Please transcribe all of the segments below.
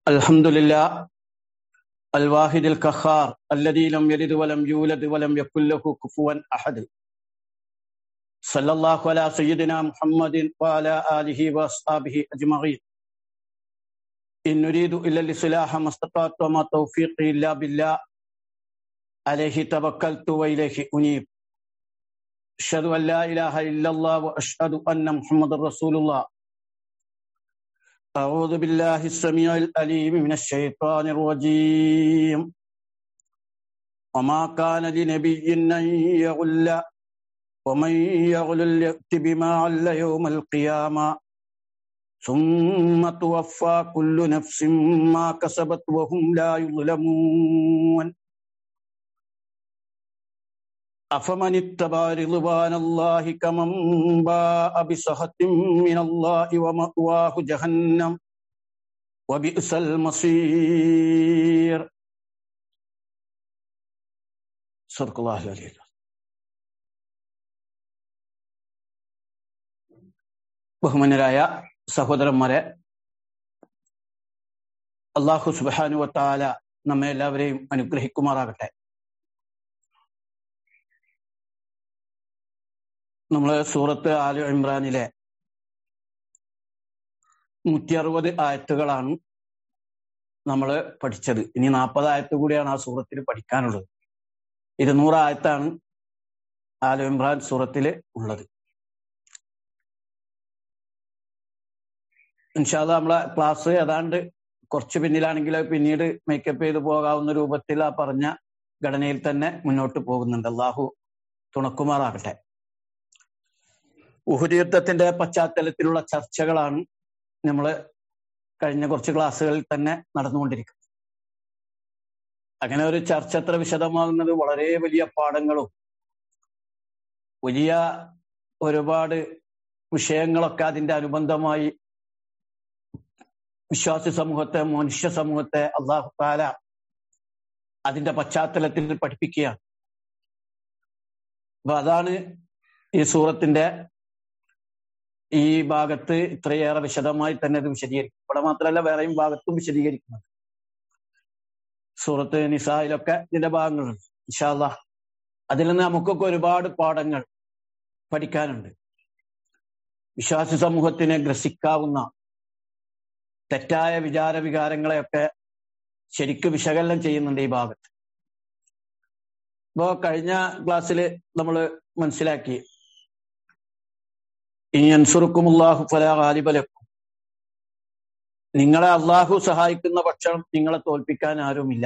الحمد لله الواحد القهار الذي لم يلد ولم يولد ولم يكن له كفوا احد صلى الله على سيدنا محمد وعلى اله واصحابه اجمعين ان نريد الا الاصلاح ما استطعت وما توفيقي الا بالله عليه توكلت واليه انيب اشهد ان لا اله الا الله واشهد ان محمد رسول الله أعوذ بالله السميع الأليم من الشيطان الرجيم وما كان لنبي أن يغل ومن يغل يأت بما عل يوم القيامة ثم توفى كل نفس ما كسبت وهم لا يظلمون أفمن اتبع رضوان الله كمن باء بسخط من الله ومأواه جهنم وبئس المصير صدق الله العلي ബഹുമാനരായ സഹോദരന്മാരെ അള്ളാഹു സുബാനു വത്താല നമ്മെ എല്ലാവരെയും അനുഗ്രഹിക്കുമാറാകട്ടെ നമ്മൾ സൂറത്ത് ആലു ഇമ്രാനിലെ നൂറ്റി അറുപത് ആയത്തുകളാണ് നമ്മൾ പഠിച്ചത് ഇനി നാൽപ്പത് ആയത്ത് കൂടിയാണ് ആ സൂറത്തിൽ പഠിക്കാനുള്ളത് ഇരുന്നൂറ് ആയത്താണ് ആലു ഇമ്രാൻ സൂറത്തിൽ ഉള്ളത് ഇൻഷാല്ല നമ്മളെ ക്ലാസ് ഏതാണ്ട് കുറച്ച് പിന്നിലാണെങ്കിൽ പിന്നീട് മേക്കപ്പ് ചെയ്ത് പോകാവുന്ന രൂപത്തിൽ ആ പറഞ്ഞ ഘടനയിൽ തന്നെ മുന്നോട്ട് പോകുന്നുണ്ട് അള്ളാഹു തുണക്കുമാറാകട്ടെ ഉഹുദ് യുദ്ധത്തിന്റെ പശ്ചാത്തലത്തിലുള്ള ചർച്ചകളാണ് നമ്മൾ കഴിഞ്ഞ കുറച്ച് ക്ലാസ്സുകളിൽ തന്നെ നടന്നുകൊണ്ടിരിക്കുന്നത് അങ്ങനെ ഒരു ചർച്ച അത്ര വിശദമാകുന്നത് വളരെ വലിയ പാഠങ്ങളും വലിയ ഒരുപാട് വിഷയങ്ങളൊക്കെ അതിന്റെ അനുബന്ധമായി വിശ്വാസി സമൂഹത്തെ മനുഷ്യ സമൂഹത്തെ അള്ളാഹു താല അതിന്റെ പശ്ചാത്തലത്തിൽ പഠിപ്പിക്കുകയാണ് അപ്പൊ അതാണ് ഈ സൂറത്തിന്റെ ഈ ഭാഗത്ത് ഇത്രയേറെ വിശദമായി തന്നെ ഇത് വിശദീകരിക്കും ഇവിടെ മാത്രമല്ല വേറെയും ഭാഗത്തും വിശദീകരിക്കുന്നത് സൂറത്ത് നിസായിലൊക്കെ ഇതിന്റെ ഭാഗങ്ങളുണ്ട് ഇഷാല്ല അതിൽ നിന്ന് നമുക്കൊക്കെ ഒരുപാട് പാഠങ്ങൾ പഠിക്കാനുണ്ട് വിശ്വാസി സമൂഹത്തിനെ ഗ്രസിക്കാവുന്ന തെറ്റായ വിചാര വികാരങ്ങളെയൊക്കെ ശരിക്കും വിശകലനം ചെയ്യുന്നുണ്ട് ഈ ഭാഗത്ത് ഇപ്പോ കഴിഞ്ഞ ക്ലാസ്സിൽ നമ്മൾ മനസ്സിലാക്കി ഇൻസുറുക്കുമുല്ലാഹു ഫലാ ഗാലിബലക്കും നിങ്ങളെ അള്ളാഹു സഹായിക്കുന്ന പക്ഷം നിങ്ങളെ തോൽപ്പിക്കാൻ ആരുമില്ല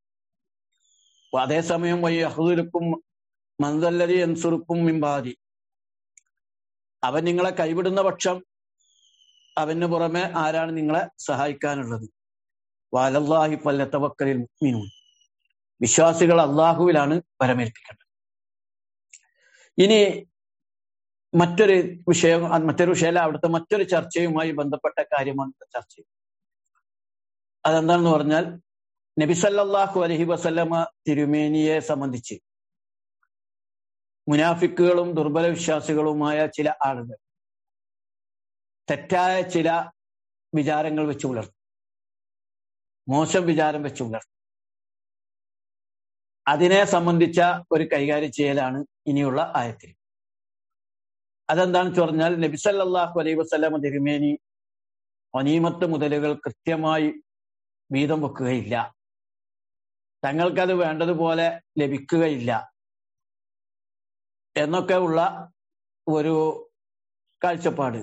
അതേസമയം വയ്യഹുദുരുക്കും മന്ദല്ലരി എൻസുറുക്കും മിമ്പാതി അവൻ നിങ്ങളെ കൈവിടുന്ന പക്ഷം അവന് പുറമെ ആരാണ് നിങ്ങളെ സഹായിക്കാനുള്ളത് വാലല്ലാഹി പല്ലത്തവക്കലിൽ മീനു വിശ്വാസികൾ അള്ളാഹുവിലാണ് പരമേൽപ്പിക്കേണ്ടത് ഇനി മറ്റൊരു വിഷയം മറ്റൊരു വിഷയമല്ല അവിടുത്തെ മറ്റൊരു ചർച്ചയുമായി ബന്ധപ്പെട്ട കാര്യമാണ് ചർച്ച അതെന്താണെന്ന് പറഞ്ഞാൽ നബിസല്ലാഹു അലഹി വസല്ലമ തിരുമേനിയെ സംബന്ധിച്ച് മുനാഫിക്കുകളും ദുർബല വിശ്വാസികളുമായ ചില ആളുകൾ തെറ്റായ ചില വിചാരങ്ങൾ വെച്ച് പുലർത്തും മോശം വിചാരം വെച്ച് പുലർത്തും അതിനെ സംബന്ധിച്ച ഒരു കൈകാര്യം ചെയ്യലാണ് ഇനിയുള്ള ആയത്തിൽ അതെന്താണെന്ന് പറഞ്ഞാൽ നബിസല്ലാഹു അലൈഹി വസ്ലാമ തിരുമേനി ഒനീമത്ത് മുതലുകൾ കൃത്യമായി വീതം വെക്കുകയില്ല തങ്ങൾക്കത് വേണ്ടതുപോലെ ലഭിക്കുകയില്ല എന്നൊക്കെ ഉള്ള ഒരു കാഴ്ചപ്പാട്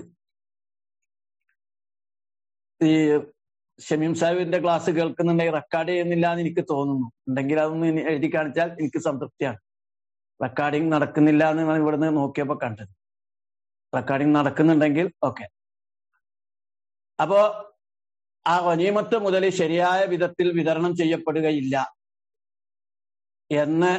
ഈ ഷമീം സാഹിബിന്റെ ക്ലാസ് കേൾക്കുന്നുണ്ടെങ്കിൽ റെക്കോർഡ് ചെയ്യുന്നില്ല എന്ന് എനിക്ക് തോന്നുന്നു ഉണ്ടെങ്കിൽ അതൊന്ന് എഴുതി കാണിച്ചാൽ എനിക്ക് സംതൃപ്തിയാണ് റെക്കോർഡിങ് നടക്കുന്നില്ല എന്ന് ഇവിടുന്ന് നോക്കിയപ്പോ കണ്ടത് റെക്കോർഡിംഗ് നടക്കുന്നുണ്ടെങ്കിൽ ഓക്കെ അപ്പോ ആ വനീമത്ത് മുതൽ ശരിയായ വിധത്തിൽ വിതരണം ചെയ്യപ്പെടുകയില്ല എന്ന്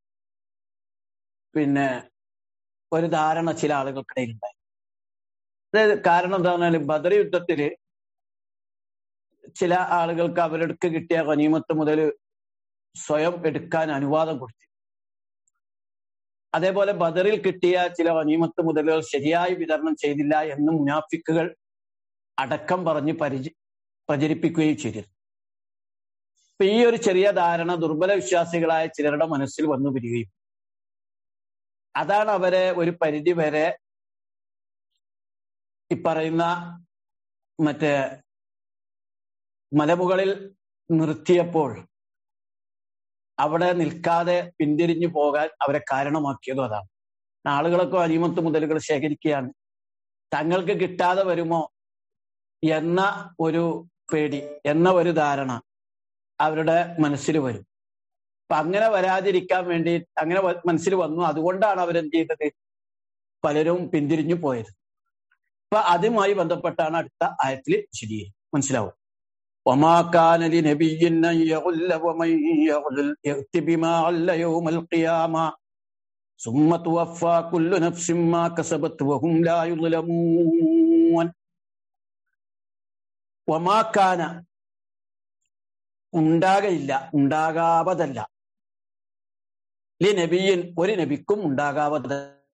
പിന്നെ ഒരു ധാരണ ചില ആളുകൾക്കിടയിൽ ഉണ്ടായി അതായത് കാരണം എന്താ പറഞ്ഞാൽ ബദർ യുദ്ധത്തില് ചില ആളുകൾക്ക് അവരെടുക്ക് കിട്ടിയ വനീമത്ത് മുതൽ സ്വയം എടുക്കാൻ അനുവാദം കൊടുത്തു അതേപോലെ ബദറിൽ കിട്ടിയ ചില വനീമത്ത് മുതലുകൾ ശരിയായി വിതരണം ചെയ്തില്ല എന്ന് മുനാഫിക്കുകൾ അടക്കം പറഞ്ഞ് പരിച പ്രചരിപ്പിക്കുകയും ചെയ്തിരുന്നു അപ്പൊ ഈ ഒരു ചെറിയ ധാരണ ദുർബല വിശ്വാസികളായ ചിലരുടെ മനസ്സിൽ വന്നു വരികയും അതാണ് അവരെ ഒരു പരിധി വരെ ഈ പറയുന്ന മറ്റേ മലമുകളിൽ നിർത്തിയപ്പോൾ അവിടെ നിൽക്കാതെ പിന്തിരിഞ്ഞു പോകാൻ അവരെ കാരണമാക്കിയതും അതാണ് ആളുകളൊക്കെ അനിമത്ത് മുതലുകൾ ശേഖരിക്കുകയാണ് തങ്ങൾക്ക് കിട്ടാതെ വരുമോ എന്ന ഒരു പേടി എന്ന ഒരു ധാരണ അവരുടെ മനസ്സിൽ വരും അപ്പൊ അങ്ങനെ വരാതിരിക്കാൻ വേണ്ടി അങ്ങനെ മനസ്സിൽ വന്നു അതുകൊണ്ടാണ് അവരെന്ത് ചെയ്തത് പലരും പിന്തിരിഞ്ഞു പോയത് അപ്പൊ അതുമായി ബന്ധപ്പെട്ടാണ് അടുത്ത ആയത്തിൽ വിശദീകരിക്കും മനസ്സിലാവും وما كان لنبي أن يغل ومن يغل يأت بما غل يوم القيامة ثم توفى كل نفس ما كسبت وهم لا يظلمون وما كان ഉണ്ടാകയില്ല ഉണ്ടാകാവതല്ല ലി നബിയൻ ഒരു നബിക്കും ഉണ്ടാകാവത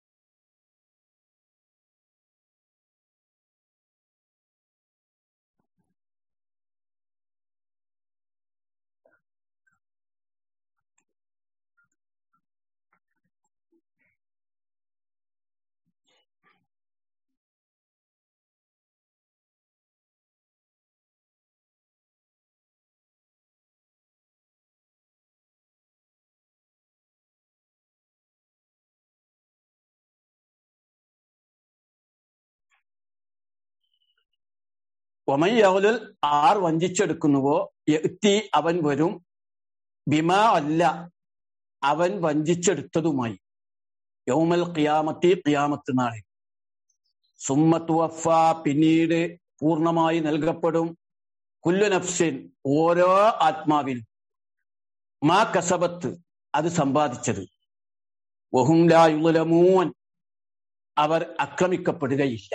ഒമയ്യവലുൽ ആർ വഞ്ചിച്ചെടുക്കുന്നുവോ എത്തി അവൻ വരും ബിമാ അല്ല അവൻ വഞ്ചിച്ചെടുത്തതുമായി യൗമൽ ഖിയാമത്തി ഖിയാമത്ത് നാളിൽ സുമ്മത്ത് വഫ പിന്നീട് പൂർണ്ണമായി നൽകപ്പെടും കുല്ലു നഫ്സിൻ ഓരോ ആത്മാവിനും മാ കസബത്ത് അത് സമ്പാദിച്ചത് വഹും ലാ യുലമൂൻ അവർ ആക്രമിക്കപ്പെടുകയില്ല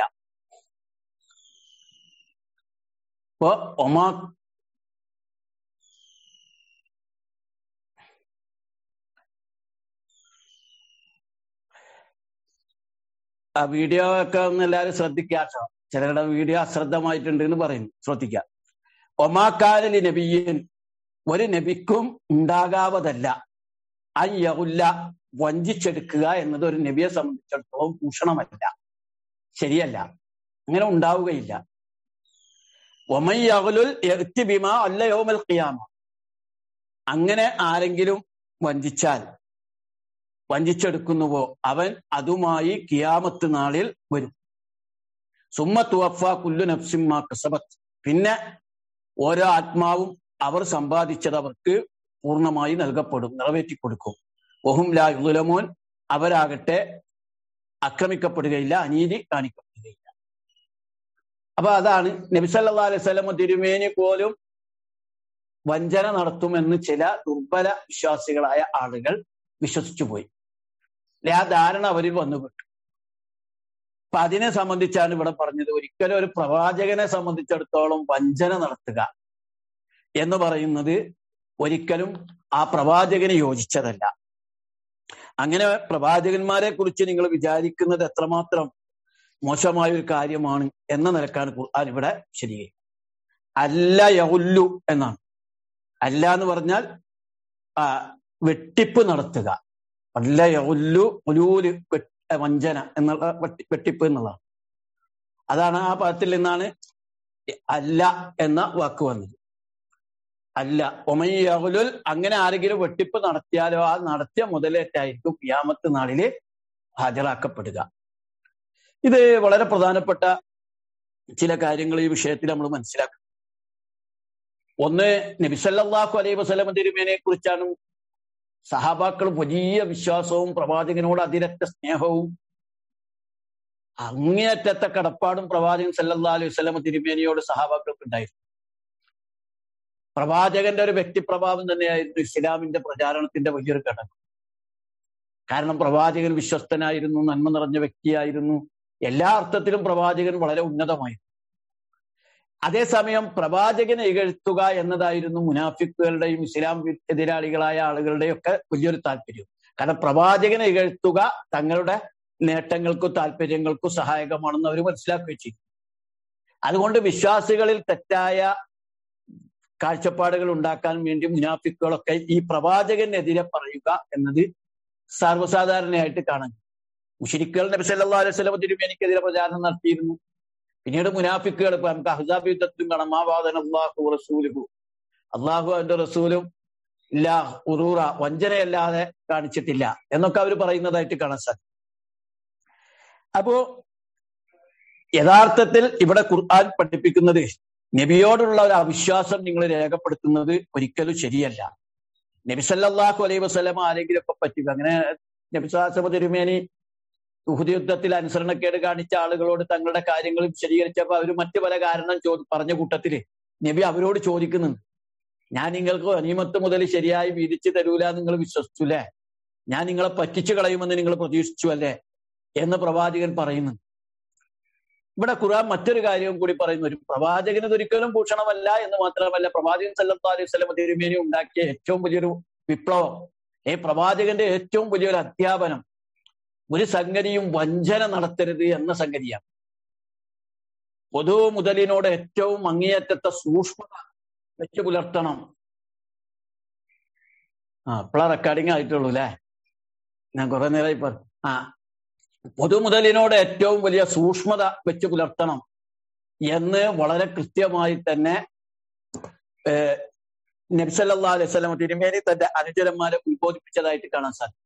ഇപ്പൊ ഒമാ ആ വീഡിയോ ഒക്കെ ഒന്ന് എല്ലാവരും ശ്രദ്ധിക്കാട്ടോ ചിലരുടെ വീഡിയോ അശ്രദ്ധമായിട്ടുണ്ട് എന്ന് പറയുന്നു ശ്രദ്ധിക്കാം ഒമാക്കാലി നബിയൻ ഒരു നബിക്കും ഉണ്ടാകാവതല്ല അയ്യകുല്ല വഞ്ചിച്ചെടുക്കുക എന്നത് ഒരു നബിയെ സംബന്ധിച്ചിടത്തോളം ഭൂഷണമല്ല ശരിയല്ല അങ്ങനെ ഉണ്ടാവുകയില്ല ഒമയ്യകുലുൽ ബിമ അല്ല യോമൽ ഖിയാമ അങ്ങനെ ആരെങ്കിലും വഞ്ചിച്ചാൽ വഞ്ചിച്ചെടുക്കുന്നുവോ അവൻ അതുമായി കിയാമത്ത് നാളിൽ വരും സുമ്മ തുവഫ കുല്ലു നഫ്സിമ്മ കസബത്ത് പിന്നെ ഓരോ ആത്മാവും അവർ സമ്പാദിച്ചത് അവർക്ക് പൂർണ്ണമായി നൽകപ്പെടും നിറവേറ്റി കൊടുക്കും ഒഹും ലാ യുലമോൻ അവരാകട്ടെ ആക്രമിക്കപ്പെടുകയില്ല അനീതി കാണിക്കപ്പെടുകയില്ല അപ്പൊ അതാണ് നബിസല്ലാ അലൈഹി സ്വലമ തിരുമേനി പോലും വഞ്ചന നടത്തുമെന്ന് ചില ദുർബല വിശ്വാസികളായ ആളുകൾ വിശ്വസിച്ചു പോയി ആ ധാരണ അവരിൽ വന്നുപെട്ടു അപ്പൊ അതിനെ സംബന്ധിച്ചാണ് ഇവിടെ പറഞ്ഞത് ഒരിക്കലും ഒരു പ്രവാചകനെ സംബന്ധിച്ചിടത്തോളം വഞ്ചന നടത്തുക എന്ന് പറയുന്നത് ഒരിക്കലും ആ പ്രവാചകന് യോജിച്ചതല്ല അങ്ങനെ പ്രവാചകന്മാരെ കുറിച്ച് നിങ്ങൾ വിചാരിക്കുന്നത് എത്രമാത്രം മോശമായ ഒരു കാര്യമാണ് എന്ന നിലക്കാണ് ഖുർആൻ ഇവിടെ ശരിയെ അല്ല യൗല്ലു എന്നാണ് അല്ല എന്ന് പറഞ്ഞാൽ ആ വെട്ടിപ്പ് നടത്തുക അല്ല യൗല്ലു ഉലൂല് വഞ്ചന എന്നുള്ള വെട്ടിപ്പ് എന്നുള്ളതാണ് അതാണ് ആ പദത്തിൽ നിന്നാണ് അല്ല എന്ന വാക്ക് വന്നത് അല്ല ഒമയ്യകുലുൽ അങ്ങനെ ആരെങ്കിലും വെട്ടിപ്പ് നടത്തിയാലോ ആ നടത്തിയ മുതലേറ്റായിരിക്കും ക്യാമത്ത് നാളില് ഹാജരാക്കപ്പെടുക ഇത് വളരെ പ്രധാനപ്പെട്ട ചില കാര്യങ്ങൾ ഈ വിഷയത്തിൽ നമ്മൾ മനസ്സിലാക്കണം ഒന്ന് നബിസല്ലാഹു അലൈഹി വസ്ലമ തിരുമേനെ കുറിച്ചാണ് സഹാബാക്കൾ വലിയ വിശ്വാസവും പ്രവാചകനോട് അതിരറ്റ സ്നേഹവും അങ്ങേയറ്റത്തെ കടപ്പാടും പ്രവാചകൻ സല്ലാ അലൈഹി വസ്ലമ തിരുമേനിയോട് സഹാബാക്കൾക്ക് ഉണ്ടായിരുന്നു പ്രവാചകന്റെ ഒരു വ്യക്തിപ്രഭാവം തന്നെയായിരുന്നു ഇസ്ലാമിന്റെ പ്രചാരണത്തിന്റെ വലിയൊരു ഘടകം കാരണം പ്രവാചകൻ വിശ്വസ്തനായിരുന്നു നന്മ നിറഞ്ഞ വ്യക്തിയായിരുന്നു എല്ലാ അർത്ഥത്തിലും പ്രവാചകൻ വളരെ ഉന്നതമായിരുന്നു അതേസമയം പ്രവാചകനെ ഇകഴ്ത്തുക എന്നതായിരുന്നു മുനാഫിക്കുകളുടെയും ഇസ്ലാം എതിരാളികളായ ആളുകളുടെയും ഒക്കെ വലിയൊരു താല്പര്യം കാരണം പ്രവാചകനെ ഇകഴ്ത്തുക തങ്ങളുടെ നേട്ടങ്ങൾക്കും താല്പര്യങ്ങൾക്കും സഹായകമാണെന്ന് അവർ മനസ്സിലാക്കുകയും ചെയ്തു അതുകൊണ്ട് വിശ്വാസികളിൽ തെറ്റായ കാഴ്ചപ്പാടുകൾ ഉണ്ടാക്കാൻ വേണ്ടി മുനാഫിക്കുകളൊക്കെ ഈ പ്രവാചകനെതിരെ പറയുക എന്നത് സർവ്വസാധാരണയായിട്ട് കാണാൻ മുഷരിക്കുകൾ നബി സല്ലല്ലാഹു അലൈഹി വസല്ലം തിരുമേനിക്കെതിരെ പ്രചാരണം നടത്തിയിരുന്നു പിന്നീട് മുനാഫിക്കുകൾ ഇപ്പൊ നമുക്ക് അഹ്സാബ് യുദ്ധത്തിലും കാണാം മാ വാദന അള്ളാഹു റസൂലുഹു അള്ളാഹു അവന്റെ റസൂലും ഇല്ല ഉറൂറ വഞ്ചനയല്ലാതെ കാണിച്ചിട്ടില്ല എന്നൊക്കെ അവർ പറയുന്നതായിട്ട് കാണാൻ സാധിക്കും അപ്പോ യഥാർത്ഥത്തിൽ ഇവിടെ ഖുർആൻ പഠിപ്പിക്കുന്നത് നബിയോടുള്ള ഒരു അവിശ്വാസം നിങ്ങൾ രേഖപ്പെടുത്തുന്നത് ഒരിക്കലും ശരിയല്ല നബി സല്ലല്ലാഹു അലൈഹി വസല്ലമ ആരെങ്കിലുമൊക്കെ പറ്റുക അങ്ങനെ നബി സാസമ തിരുമേനി ഉഹുദ് യുദ്ധത്തിൽ അനുസരണക്കേട് കാണിച്ച ആളുകളോട് തങ്ങളുടെ കാര്യങ്ങൾ വിശദീകരിച്ചപ്പോൾ അവർ മറ്റു പല കാരണം ചോ പറഞ്ഞ കൂട്ടത്തില് നബി അവരോട് ചോദിക്കുന്നുണ്ട് ഞാൻ നിങ്ങൾക്ക് അനീമത്ത് മുതൽ ശരിയായി വീതിച്ചു തരൂല നിങ്ങൾ വിശ്വസിച്ചുല്ലേ ഞാൻ നിങ്ങളെ പറ്റിച്ചു കളയുമെന്ന് നിങ്ങൾ പ്രതീക്ഷിച്ചു അല്ലേ എന്ന് പ്രവാചകൻ പറയുന്നു ഇവിടെ ഖുർആൻ മറ്റൊരു കാര്യവും കൂടി പറയുന്നു ഒരു പ്രവാചകന് ഒരിക്കലും ഭൂഷണമല്ല എന്ന് മാത്രമല്ല പ്രവാചകൻ സല്ലല്ലാഹു അലൈഹി വസല്ലം തിരുമേനി ഉണ്ടാക്കിയ ഏറ്റവും വലിയൊരു വിപ്ലവം ഈ പ്രവാചകന്റെ ഏറ്റവും വലിയൊരു അധ്യാപനം ഒരു സംഗതിയും വഞ്ചന നടത്തരുത് എന്ന സംഗതിയാണ് പൊതു മുതലിനോട് ഏറ്റവും അങ്ങേയറ്റത്തെ സൂക്ഷ്മത വെച്ച് പുലർത്തണം ആ ഇപ്പോഴാ റെക്കോർഡിങ് ആയിട്ടുള്ളൂ അല്ലേ ഞാൻ കുറെ നേരമായി പറഞ്ഞു ആ പൊതുമുതലിനോട് ഏറ്റവും വലിയ സൂക്ഷ്മത വെച്ച് പുലർത്തണം എന്ന് വളരെ കൃത്യമായി തന്നെ നബ്സല്ലാ അലൈഹി സ്വലം തിരുമേനി തന്റെ അനുചരന്മാരെ ഉത്ബോധിപ്പിച്ചതായിട്ട് കാണാൻ സാധിക്കും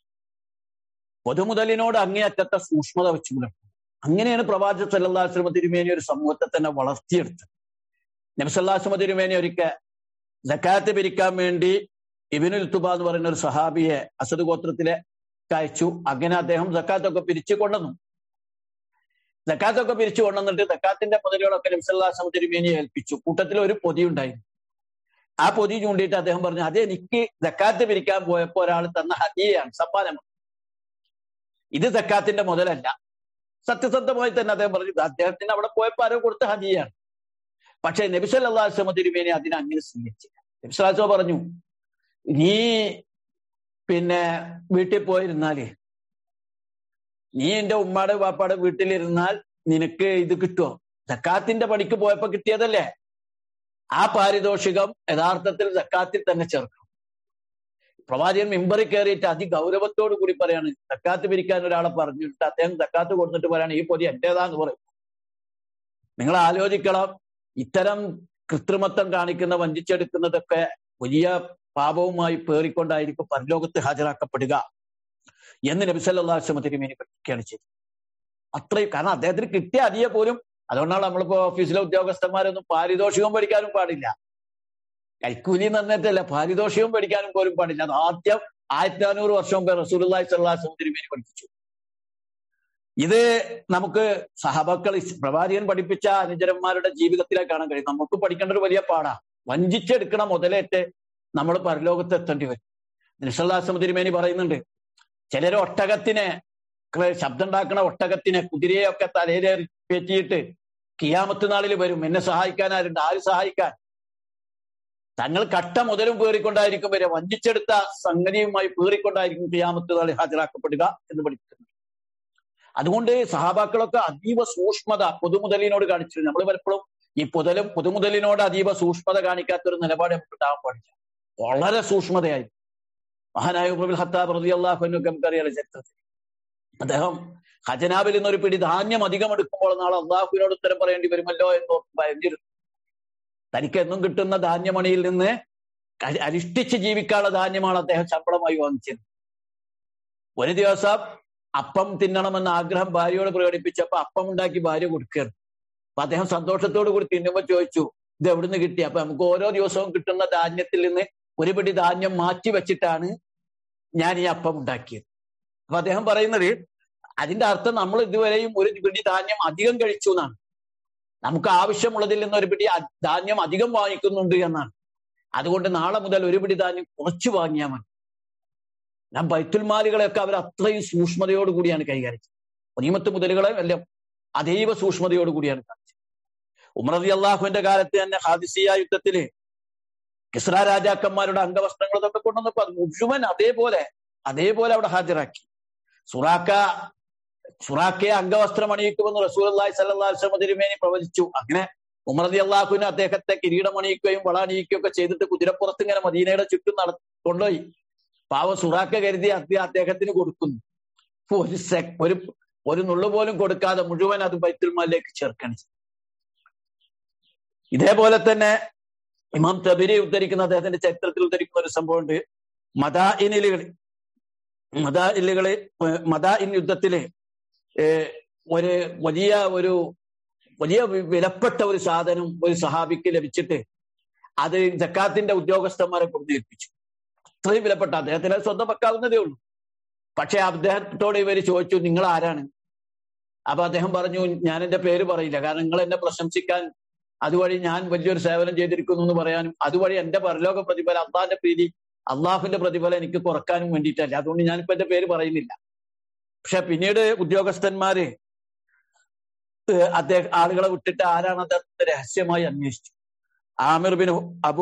പൊതുമുതലിനോട് അങ്ങേയറ്റത്തെ സൂക്ഷ്മത വെച്ച് പുലർത്തണം അങ്ങനെയാണ് പ്രവാചക സല്ലാ വസ്ലമ തിരുമേനി ഒരു സമൂഹത്തെ തന്നെ വളർത്തിയെടുത്തത് നബ്സല്ലാസ്മ തിരുമേനി ഒരിക്കൽ ജക്കാത്ത് പിരിക്കാൻ വേണ്ടി ഇബിനുൽ തുബ എന്ന് പറയുന്ന ഒരു സഹാബിയെ അസദ് ഗോത്രത്തിലെ അയച്ചു അങ്ങനെ അദ്ദേഹം ജക്കാത്തൊക്കെ പിരിച്ചു കൊണ്ടുവന്നു ജക്കാത്തൊക്കെ പിരിച്ചു കൊണ്ടുവന്നിട്ട് ജക്കാത്തിന്റെ മുതലുകളൊക്കെ നബ്സല്ലാസ്മ തിരുമേനിയെ ഏൽപ്പിച്ചു കൂട്ടത്തിൽ ഒരു പൊതി ഉണ്ടായിരുന്നു ആ പൊതി ചൂണ്ടിയിട്ട് അദ്ദേഹം പറഞ്ഞു അത് എനിക്ക് ജക്കാത്ത് പിരിക്കാൻ പോയപ്പോ ഒരാൾ തന്ന ഹദിയയാണ് സമ്മാനമാണ് ഇത് ജക്കാത്തിന്റെ മുതലല്ല സത്യസന്ധമായി തന്നെ അദ്ദേഹം പറഞ്ഞു അദ്ദേഹത്തിന് അവിടെ പോയപ്പോ ആരോ കൊടുത്ത ഹദിയാണ് പക്ഷെ നബിസല്ലാസ്ലമ തിരുമേനി അതിനെ അങ്ങനെ സ്വീകരിച്ചില്ല നബിസ്ലാസ്മ പറഞ്ഞു നീ പിന്നെ വീട്ടിൽ പോയിരുന്നാല് നീ എന്റെ ഉമ്മാടെ വാപ്പാടെ വീട്ടിലിരുന്നാൽ നിനക്ക് ഇത് കിട്ടുമോ സക്കാത്തിന്റെ പണിക്ക് പോയപ്പോ കിട്ടിയതല്ലേ ആ പാരിതോഷികം യഥാർത്ഥത്തിൽ സക്കാത്തിൽ തന്നെ ചേർക്കണം പ്രവാചകൻ മിമ്പറി കയറിയിട്ട് അതിഗൗരവത്തോടു കൂടി പറയാണ് സക്കാത്ത് പിരിക്കാൻ ഒരാളെ പറഞ്ഞിട്ട് അദ്ദേഹം സക്കാത്ത് കൊടുത്തിട്ട് പറയാണ് ഈ പൊതി എന്റേതാന്ന് പറയും നിങ്ങൾ ആലോചിക്കണം ഇത്തരം കൃത്രിമത്വം കാണിക്കുന്ന വഞ്ചിച്ചെടുക്കുന്നതൊക്കെ വലിയ പാപവുമായി പേറിക്കൊണ്ടായിരിക്കും പരലോകത്ത് ഹാജരാക്കപ്പെടുക എന്ന് നബിസല്ലാസ്ലമ തിരുമേനി പഠിക്കുകയാണ് ചെയ്തത് അത്രയും കാരണം അദ്ദേഹത്തിന് കിട്ടിയ അധിയ പോലും അതുകൊണ്ടാണ് നമ്മളിപ്പോ ഓഫീസിലെ ഉദ്യോഗസ്ഥന്മാരൊന്നും പാരിതോഷികം പഠിക്കാനും പാടില്ല കൈക്കൂലി എന്ന് പറഞ്ഞിട്ടല്ല പാരിതോഷികം പഠിക്കാനും പോലും പാടില്ല അത് ആദ്യം ആയിരത്തി നാനൂറ് വർഷം മുമ്പ് റസൂലി സല്ലാസ്ലം തിരുമേനി പഠിപ്പിച്ചു ഇത് നമുക്ക് സഹബക്കൾ പ്രവാചകൻ പഠിപ്പിച്ച അനുചരന്മാരുടെ ജീവിതത്തിലെ കാണാൻ കഴിയും നമുക്ക് പഠിക്കേണ്ട ഒരു വലിയ പാടാ വഞ്ചിച്ചെടുക്കണ മുതലേറ്റ് നമ്മൾ പരലോകത്ത് എത്തേണ്ടി വരും നിഷല്ലാസ്ലം തിരുമേനി പറയുന്നുണ്ട് ചിലര് ഒട്ടകത്തിനെ ശബ്ദം ഉണ്ടാക്കണ ഒട്ടകത്തിനെ കുതിരയൊക്കെ തലയിലേറി കയറ്റിയിട്ട് കിയാമത്ത് നാളിൽ വരും എന്നെ സഹായിക്കാൻ ആരുണ്ട് ആര് സഹായിക്കാൻ തങ്ങൾ കട്ട മുതലും പേറിക്കൊണ്ടായിരിക്കും വരെ വഞ്ചിച്ചെടുത്ത സംഗതിയുമായി പേറിക്കൊണ്ടായിരിക്കും കിയാമത്ത് നാളിൽ ഹാജരാക്കപ്പെടുക എന്ന് പഠിപ്പിക്കുന്നു അതുകൊണ്ട് സഹാബാക്കളൊക്കെ അതീവ സൂക്ഷ്മത പൊതുമുതലിനോട് കാണിച്ചിരുന്നു നമ്മൾ പലപ്പോഴും ഈ പുതലും പൊതുമുതലിനോട് അതീവ സൂക്ഷ്മത കാണിക്കാത്തൊരു നിലപാട് നമുക്ക് ഉണ്ടാവാൻ പാടില്ല വളരെ സൂക്ഷ്മതയായി മഹാനായ ഉബുൽ ഹത്താബ് റതി അള്ളാഹുനൊക്കെ നമുക്കറിയാലോ ചരിത്രത്തിൽ അദ്ദേഹം ഖജനാവിൽ നിന്നൊരു പിടി ധാന്യം അധികം എടുക്കുമ്പോൾ നാളെ അള്ളാഹുവിനോട് ഉത്തരം പറയേണ്ടി വരുമല്ലോ എന്ന് ഭയന്നിരുന്നു തനിക്ക് എന്നും കിട്ടുന്ന ധാന്യമണിയിൽ നിന്ന് അരിഷ്ടിച്ച് ജീവിക്കാനുള്ള ധാന്യമാണ് അദ്ദേഹം ശമ്പളമായി വാങ്ങിച്ചത് ഒരു ദിവസം അപ്പം തിന്നണമെന്ന ആഗ്രഹം ഭാര്യയോട് പ്രകടിപ്പിച്ചപ്പോ അപ്പം ഉണ്ടാക്കി ഭാര്യ കൊടുക്കുകയാണ് അപ്പൊ അദ്ദേഹം സന്തോഷത്തോടു കൂടി തിന്നുമ്പോൾ ചോദിച്ചു ഇത് എവിടുന്ന് കിട്ടി അപ്പൊ നമുക്ക് ഓരോ ദിവസവും കിട്ടുന്ന ധാന്യത്തിൽ നിന്ന് ഒരു പിടി ധാന്യം മാറ്റി വെച്ചിട്ടാണ് ഞാൻ ഈ അപ്പം ഉണ്ടാക്കിയത് അപ്പൊ അദ്ദേഹം പറയുന്നത് അതിന്റെ അർത്ഥം നമ്മൾ ഇതുവരെയും ഒരു പിടി ധാന്യം അധികം കഴിച്ചു എന്നാണ് നമുക്ക് ആവശ്യമുള്ളതിൽ നിന്ന് ഒരു പിടി ധാന്യം അധികം വാങ്ങിക്കുന്നുണ്ട് എന്നാണ് അതുകൊണ്ട് നാളെ മുതൽ ഒരു പിടി ധാന്യം കുറച്ച് വാങ്ങിയാൽ മതി ഞാൻ ബൈത്തുൽമാലുകളെയൊക്കെ അവർ അത്രയും സൂക്ഷ്മതയോട് കൂടിയാണ് കൈകാര്യം ചെയ്തത് നിയമത്ത് മുതലുകളെ എല്ലാം അതീവ സൂക്ഷ്മതയോട് കൂടിയാണ് കാണിച്ചത് ഉമറതി അള്ളാഹുവിന്റെ കാലത്ത് തന്നെ ഹാദിസിയ യുദ്ധത്തില് കിസ്ര രാജാക്കന്മാരുടെ അംഗവസ്ത്രങ്ങൾ ഇതൊക്കെ കൊണ്ടുവന്നപ്പോ അത് മുഴുവൻ അതേപോലെ അതേപോലെ അവിടെ ഹാജരാക്കി സുറാക്ക സുറാക്കയെ അംഗവസ്ത്രം അണിയിക്കുമെന്ന് റസൂൽ അള്ളാഹി സല്ലാ വസ്ലമ തിരുമേനി പ്രവചിച്ചു അങ്ങനെ ഉമർദി അള്ളാഹുവിന് അദ്ദേഹത്തെ കിരീടമണിയിക്കുകയും വളണിയിക്കുകയും ഒക്കെ ചെയ്തിട്ട് കുതിരപ്പുറത്ത് ഇങ്ങനെ മദീനയുടെ ചുറ്റും നട കൊണ്ടുപോയി പാവ സുറാക്ക കരുതി അദ്ദേഹം അദ്ദേഹത്തിന് കൊടുക്കുന്നു ഒരു സെ ഒരു ഒരു നുള്ളു പോലും കൊടുക്കാതെ മുഴുവൻ അത് ബൈത്തുൽമാലിലേക്ക് ചേർക്കണം ഇതേപോലെ തന്നെ ഇമാം തബിരി ഉദ്ധരിക്കുന്ന അദ്ദേഹത്തിന്റെ ചരിത്രത്തിൽ ഉദ്ധരിക്കുന്ന ഒരു സംഭവമുണ്ട് മദാഇനിലുകൾ മദാഇലുകള് മദാഇൻ യുദ്ധത്തില് ഒരു വലിയ ഒരു വലിയ വിലപ്പെട്ട ഒരു സാധനം ഒരു സഹാബിക്ക് ലഭിച്ചിട്ട് അത് ജക്കാത്തിന്റെ ഉദ്യോഗസ്ഥന്മാരെ കൊണ്ട് ഏൽപ്പിച്ചു അത്രയും വിലപ്പെട്ട അദ്ദേഹത്തിന് അത് സ്വന്തം വെക്കാവുന്നതേ ഉള്ളൂ പക്ഷെ അദ്ദേഹത്തോട് ഇവർ ചോദിച്ചു നിങ്ങൾ ആരാണ് അപ്പൊ അദ്ദേഹം പറഞ്ഞു ഞാൻ എന്റെ പേര് പറയില്ല കാരണം നിങ്ങൾ എന്നെ പ്രശംസിക്കാൻ അതുവഴി ഞാൻ വലിയൊരു സേവനം ചെയ്തിരിക്കുന്നു എന്ന് പറയാനും അതുവഴി എന്റെ പരലോക പ്രതിഫലം അള്ളാഹിന്റെ പ്രീതി അള്ളാഹുവിന്റെ പ്രതിഫലം എനിക്ക് കുറക്കാനും വേണ്ടിയിട്ടല്ല അതുകൊണ്ട് ഞാനിപ്പോ എന്റെ പേര് പറയുന്നില്ല പക്ഷെ പിന്നീട് ഉദ്യോഗസ്ഥന്മാര് അദ്ദേഹം ആളുകളെ വിട്ടിട്ട് ആരാണ് അദ്ദേഹത്തെ രഹസ്യമായി അന്വേഷിച്ചു Amir bin Abu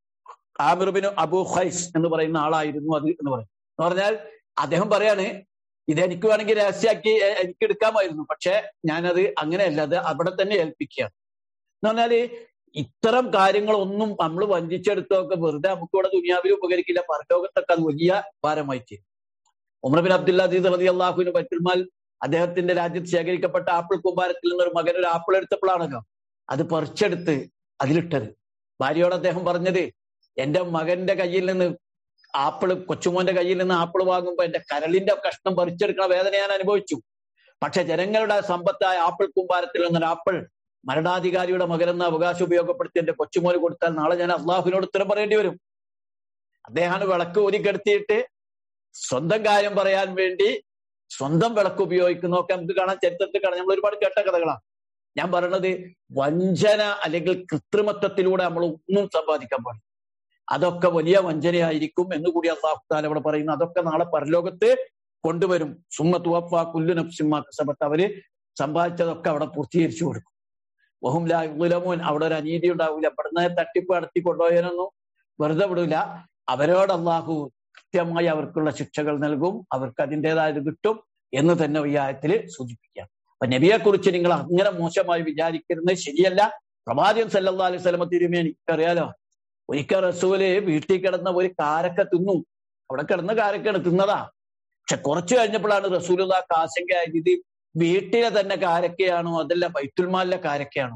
Amir bin Abu Qais എന്ന് പറയുന്ന ആളായിരുന്നു അത് എന്ന് പറയും എന്ന് പറഞ്ഞാൽ അദ്ദേഹം പറയാണ് ഇത് എനിക്ക് വേണമെങ്കിൽ രഹസ്യമാക്കി എനിക്ക് എടുക്കാമായിരുന്നു പക്ഷെ ഞാനത് അങ്ങനെയല്ല അത് അവിടെ തന്നെ ഏൽപ്പിക്കുകയാണ് എന്ന് പറഞ്ഞാല് ഇത്തരം കാര്യങ്ങളൊന്നും നമ്മൾ വഞ്ചിച്ചെടുത്തൊക്കെ വെറുതെ നമുക്ക് ഇവിടെ ദുനിയാവിൽ ഉപകരിക്കില്ല പരലോകത്തൊക്കെ അത് വലിയ ഭാരമായി തീരും ഉമർ ബിൻ അബ്ദുല്ല അദീദ് റതി അള്ളാഹുവിന് ബൈത്തുൽമാൽ അദ്ദേഹത്തിന്റെ രാജ്യത്ത് ശേഖരിക്കപ്പെട്ട ആപ്പിൾ കുമ്പാരത്തിൽ നിന്ന് ഒരു മകൻ ഒരു ആപ്പിൾ എടുത്തപ്പോഴാണല്ലോ അത് പറിച്ചെടുത്ത് അതിലിട്ടത് ഭാര്യയോട് അദ്ദേഹം പറഞ്ഞത് എന്റെ മകന്റെ കയ്യിൽ നിന്ന് ആപ്പിള് കൊച്ചുമോന്റെ കയ്യിൽ നിന്ന് ആപ്പിൾ വാങ്ങുമ്പോൾ എന്റെ കരളിന്റെ കഷ്ണം പറിച്ചെടുക്കുന്ന വേദന ഞാൻ അനുഭവിച്ചു പക്ഷെ ജനങ്ങളുടെ സമ്പത്തായ ആപ്പിൾ കുമ്പാരത്തിൽ നിന്നൊരു ആപ്പിൾ മരണാധികാരിയുടെ മകനെന്ന അവകാശം ഉപയോഗപ്പെടുത്തി എന്റെ കൊച്ചുമോന് കൊടുത്താൽ നാളെ ഞാൻ അള്ളാഹുവിനോട് ഉത്തരം പറയേണ്ടി വരും അദ്ദേഹമാണ് വിളക്ക് ഊരിക്കെടുത്തിയിട്ട് സ്വന്തം കാര്യം പറയാൻ വേണ്ടി സ്വന്തം വിളക്ക് ഉപയോഗിക്കുന്നതൊക്കെ നമുക്ക് കാണാൻ ചരിത്രത്തിൽ കാണാം നമ്മൾ ഒരുപാട് കേട്ട കഥകളാണ് ഞാൻ പറയണത് വഞ്ചന അല്ലെങ്കിൽ കൃത്രിമത്വത്തിലൂടെ നമ്മൾ ഒന്നും സമ്പാദിക്കാൻ പാടില്ല അതൊക്കെ വലിയ വഞ്ചനയായിരിക്കും എന്ന് കൂടി അള്ളാഹുത്താൽ അവിടെ പറയുന്നു അതൊക്കെ നാളെ പരലോകത്ത് കൊണ്ടുവരും സുമ്മത്ത് വഫ കുല്ലു നഫ്സിമ്മ കസബത്ത് അവര് സമ്പാദിച്ചതൊക്കെ അവിടെ പൂർത്തീകരിച്ചു കൊടുക്കും വഹും ലാ ഗുലമോൻ അവിടെ ഒരു അനീതി ഉണ്ടാവില്ല ഇവിടുന്ന് തട്ടിപ്പ് നടത്തി കൊണ്ടുപോയതിനൊന്നും വെറുതെ വിടൂല അവരോട് അള്ളാഹു കൃത്യമായി അവർക്കുള്ള ശിക്ഷകൾ നൽകും അവർക്ക് അതിൻ്റെതായത് കിട്ടും എന്ന് തന്നെ ഈ ആയത്തിൽ സൂചിപ്പിക്കാം അപ്പൊ നബിയെ കുറിച്ച് നിങ്ങൾ അങ്ങനെ മോശമായി വിചാരിക്കുന്നത് ശരിയല്ല പ്രവാചകൻ സല്ലാ അലൈഹി സ്വലമ തിരുമേ എനിക്കറിയാലോ ഒരിക്കൽ റസൂല് വീട്ടിൽ കിടന്ന ഒരു കാരക്ക തിന്നു അവിടെ കിടന്ന കാരക്കാണ് തിന്നതാ പക്ഷെ കുറച്ചു കഴിഞ്ഞപ്പോഴാണ് റസൂലുള്ള ആശങ്കയായത് ഇത് വീട്ടിലെ തന്നെ കാരക്കയാണോ അതല്ല ബൈത്തുൽമാലിലെ കാരക്കയാണോ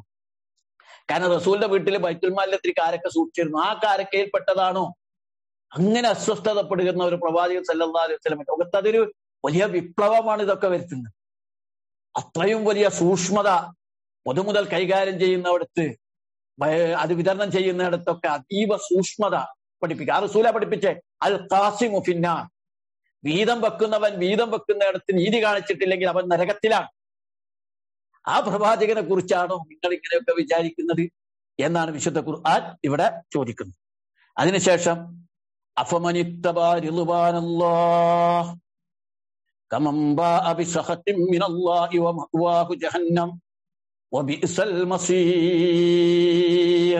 കാരണം റസൂലിന്റെ വീട്ടിൽ ബൈത്തുൽമാലിലെ ഇത്തിരി കാരക്ക സൂക്ഷിച്ചിരുന്നു ആ കാരക്കയിൽ പെട്ടതാണോ അങ്ങനെ അസ്വസ്ഥതപ്പെടുന്ന ഒരു പ്രവാചകൻ സല്ലാ അലൈഹി സ്വലം ലോകത്ത് അതൊരു വലിയ വിപ്ലവമാണ് ഇതൊക്കെ വരുത്തുന്നത് അത്രയും വലിയ സൂക്ഷ്മത പൊതുമുതൽ കൈകാര്യം ചെയ്യുന്നവിടത്ത് അത് വിതരണം ചെയ്യുന്നിടത്തൊക്കെ അതീവ സൂക്ഷ്മത പഠിപ്പിക്കുക ആ റസൂല പഠിപ്പിച്ചേ അൽ കാസിമു ഫിന്ന വീതം വെക്കുന്നവൻ വീതം വെക്കുന്നിടത്ത് നീതി കാണിച്ചിട്ടില്ലെങ്കിൽ അവൻ നരകത്തിലാണ് ആ പ്രവാചകനെ കുറിച്ചാണോ നിങ്ങൾ ഇങ്ങനെയൊക്കെ വിചാരിക്കുന്നത് എന്നാണ് വിശുദ്ധ ഖുർആൻ ഇവിടെ ചോദിക്കുന്നത് അതിനുശേഷം അഫമനിത്തബാരിലുവാനല്ലാഹ് കമംബാ അബിസഹത്തിൻ മിനല്ലാഹി വമഅവാഹു ജഹന്നം وبئس المصير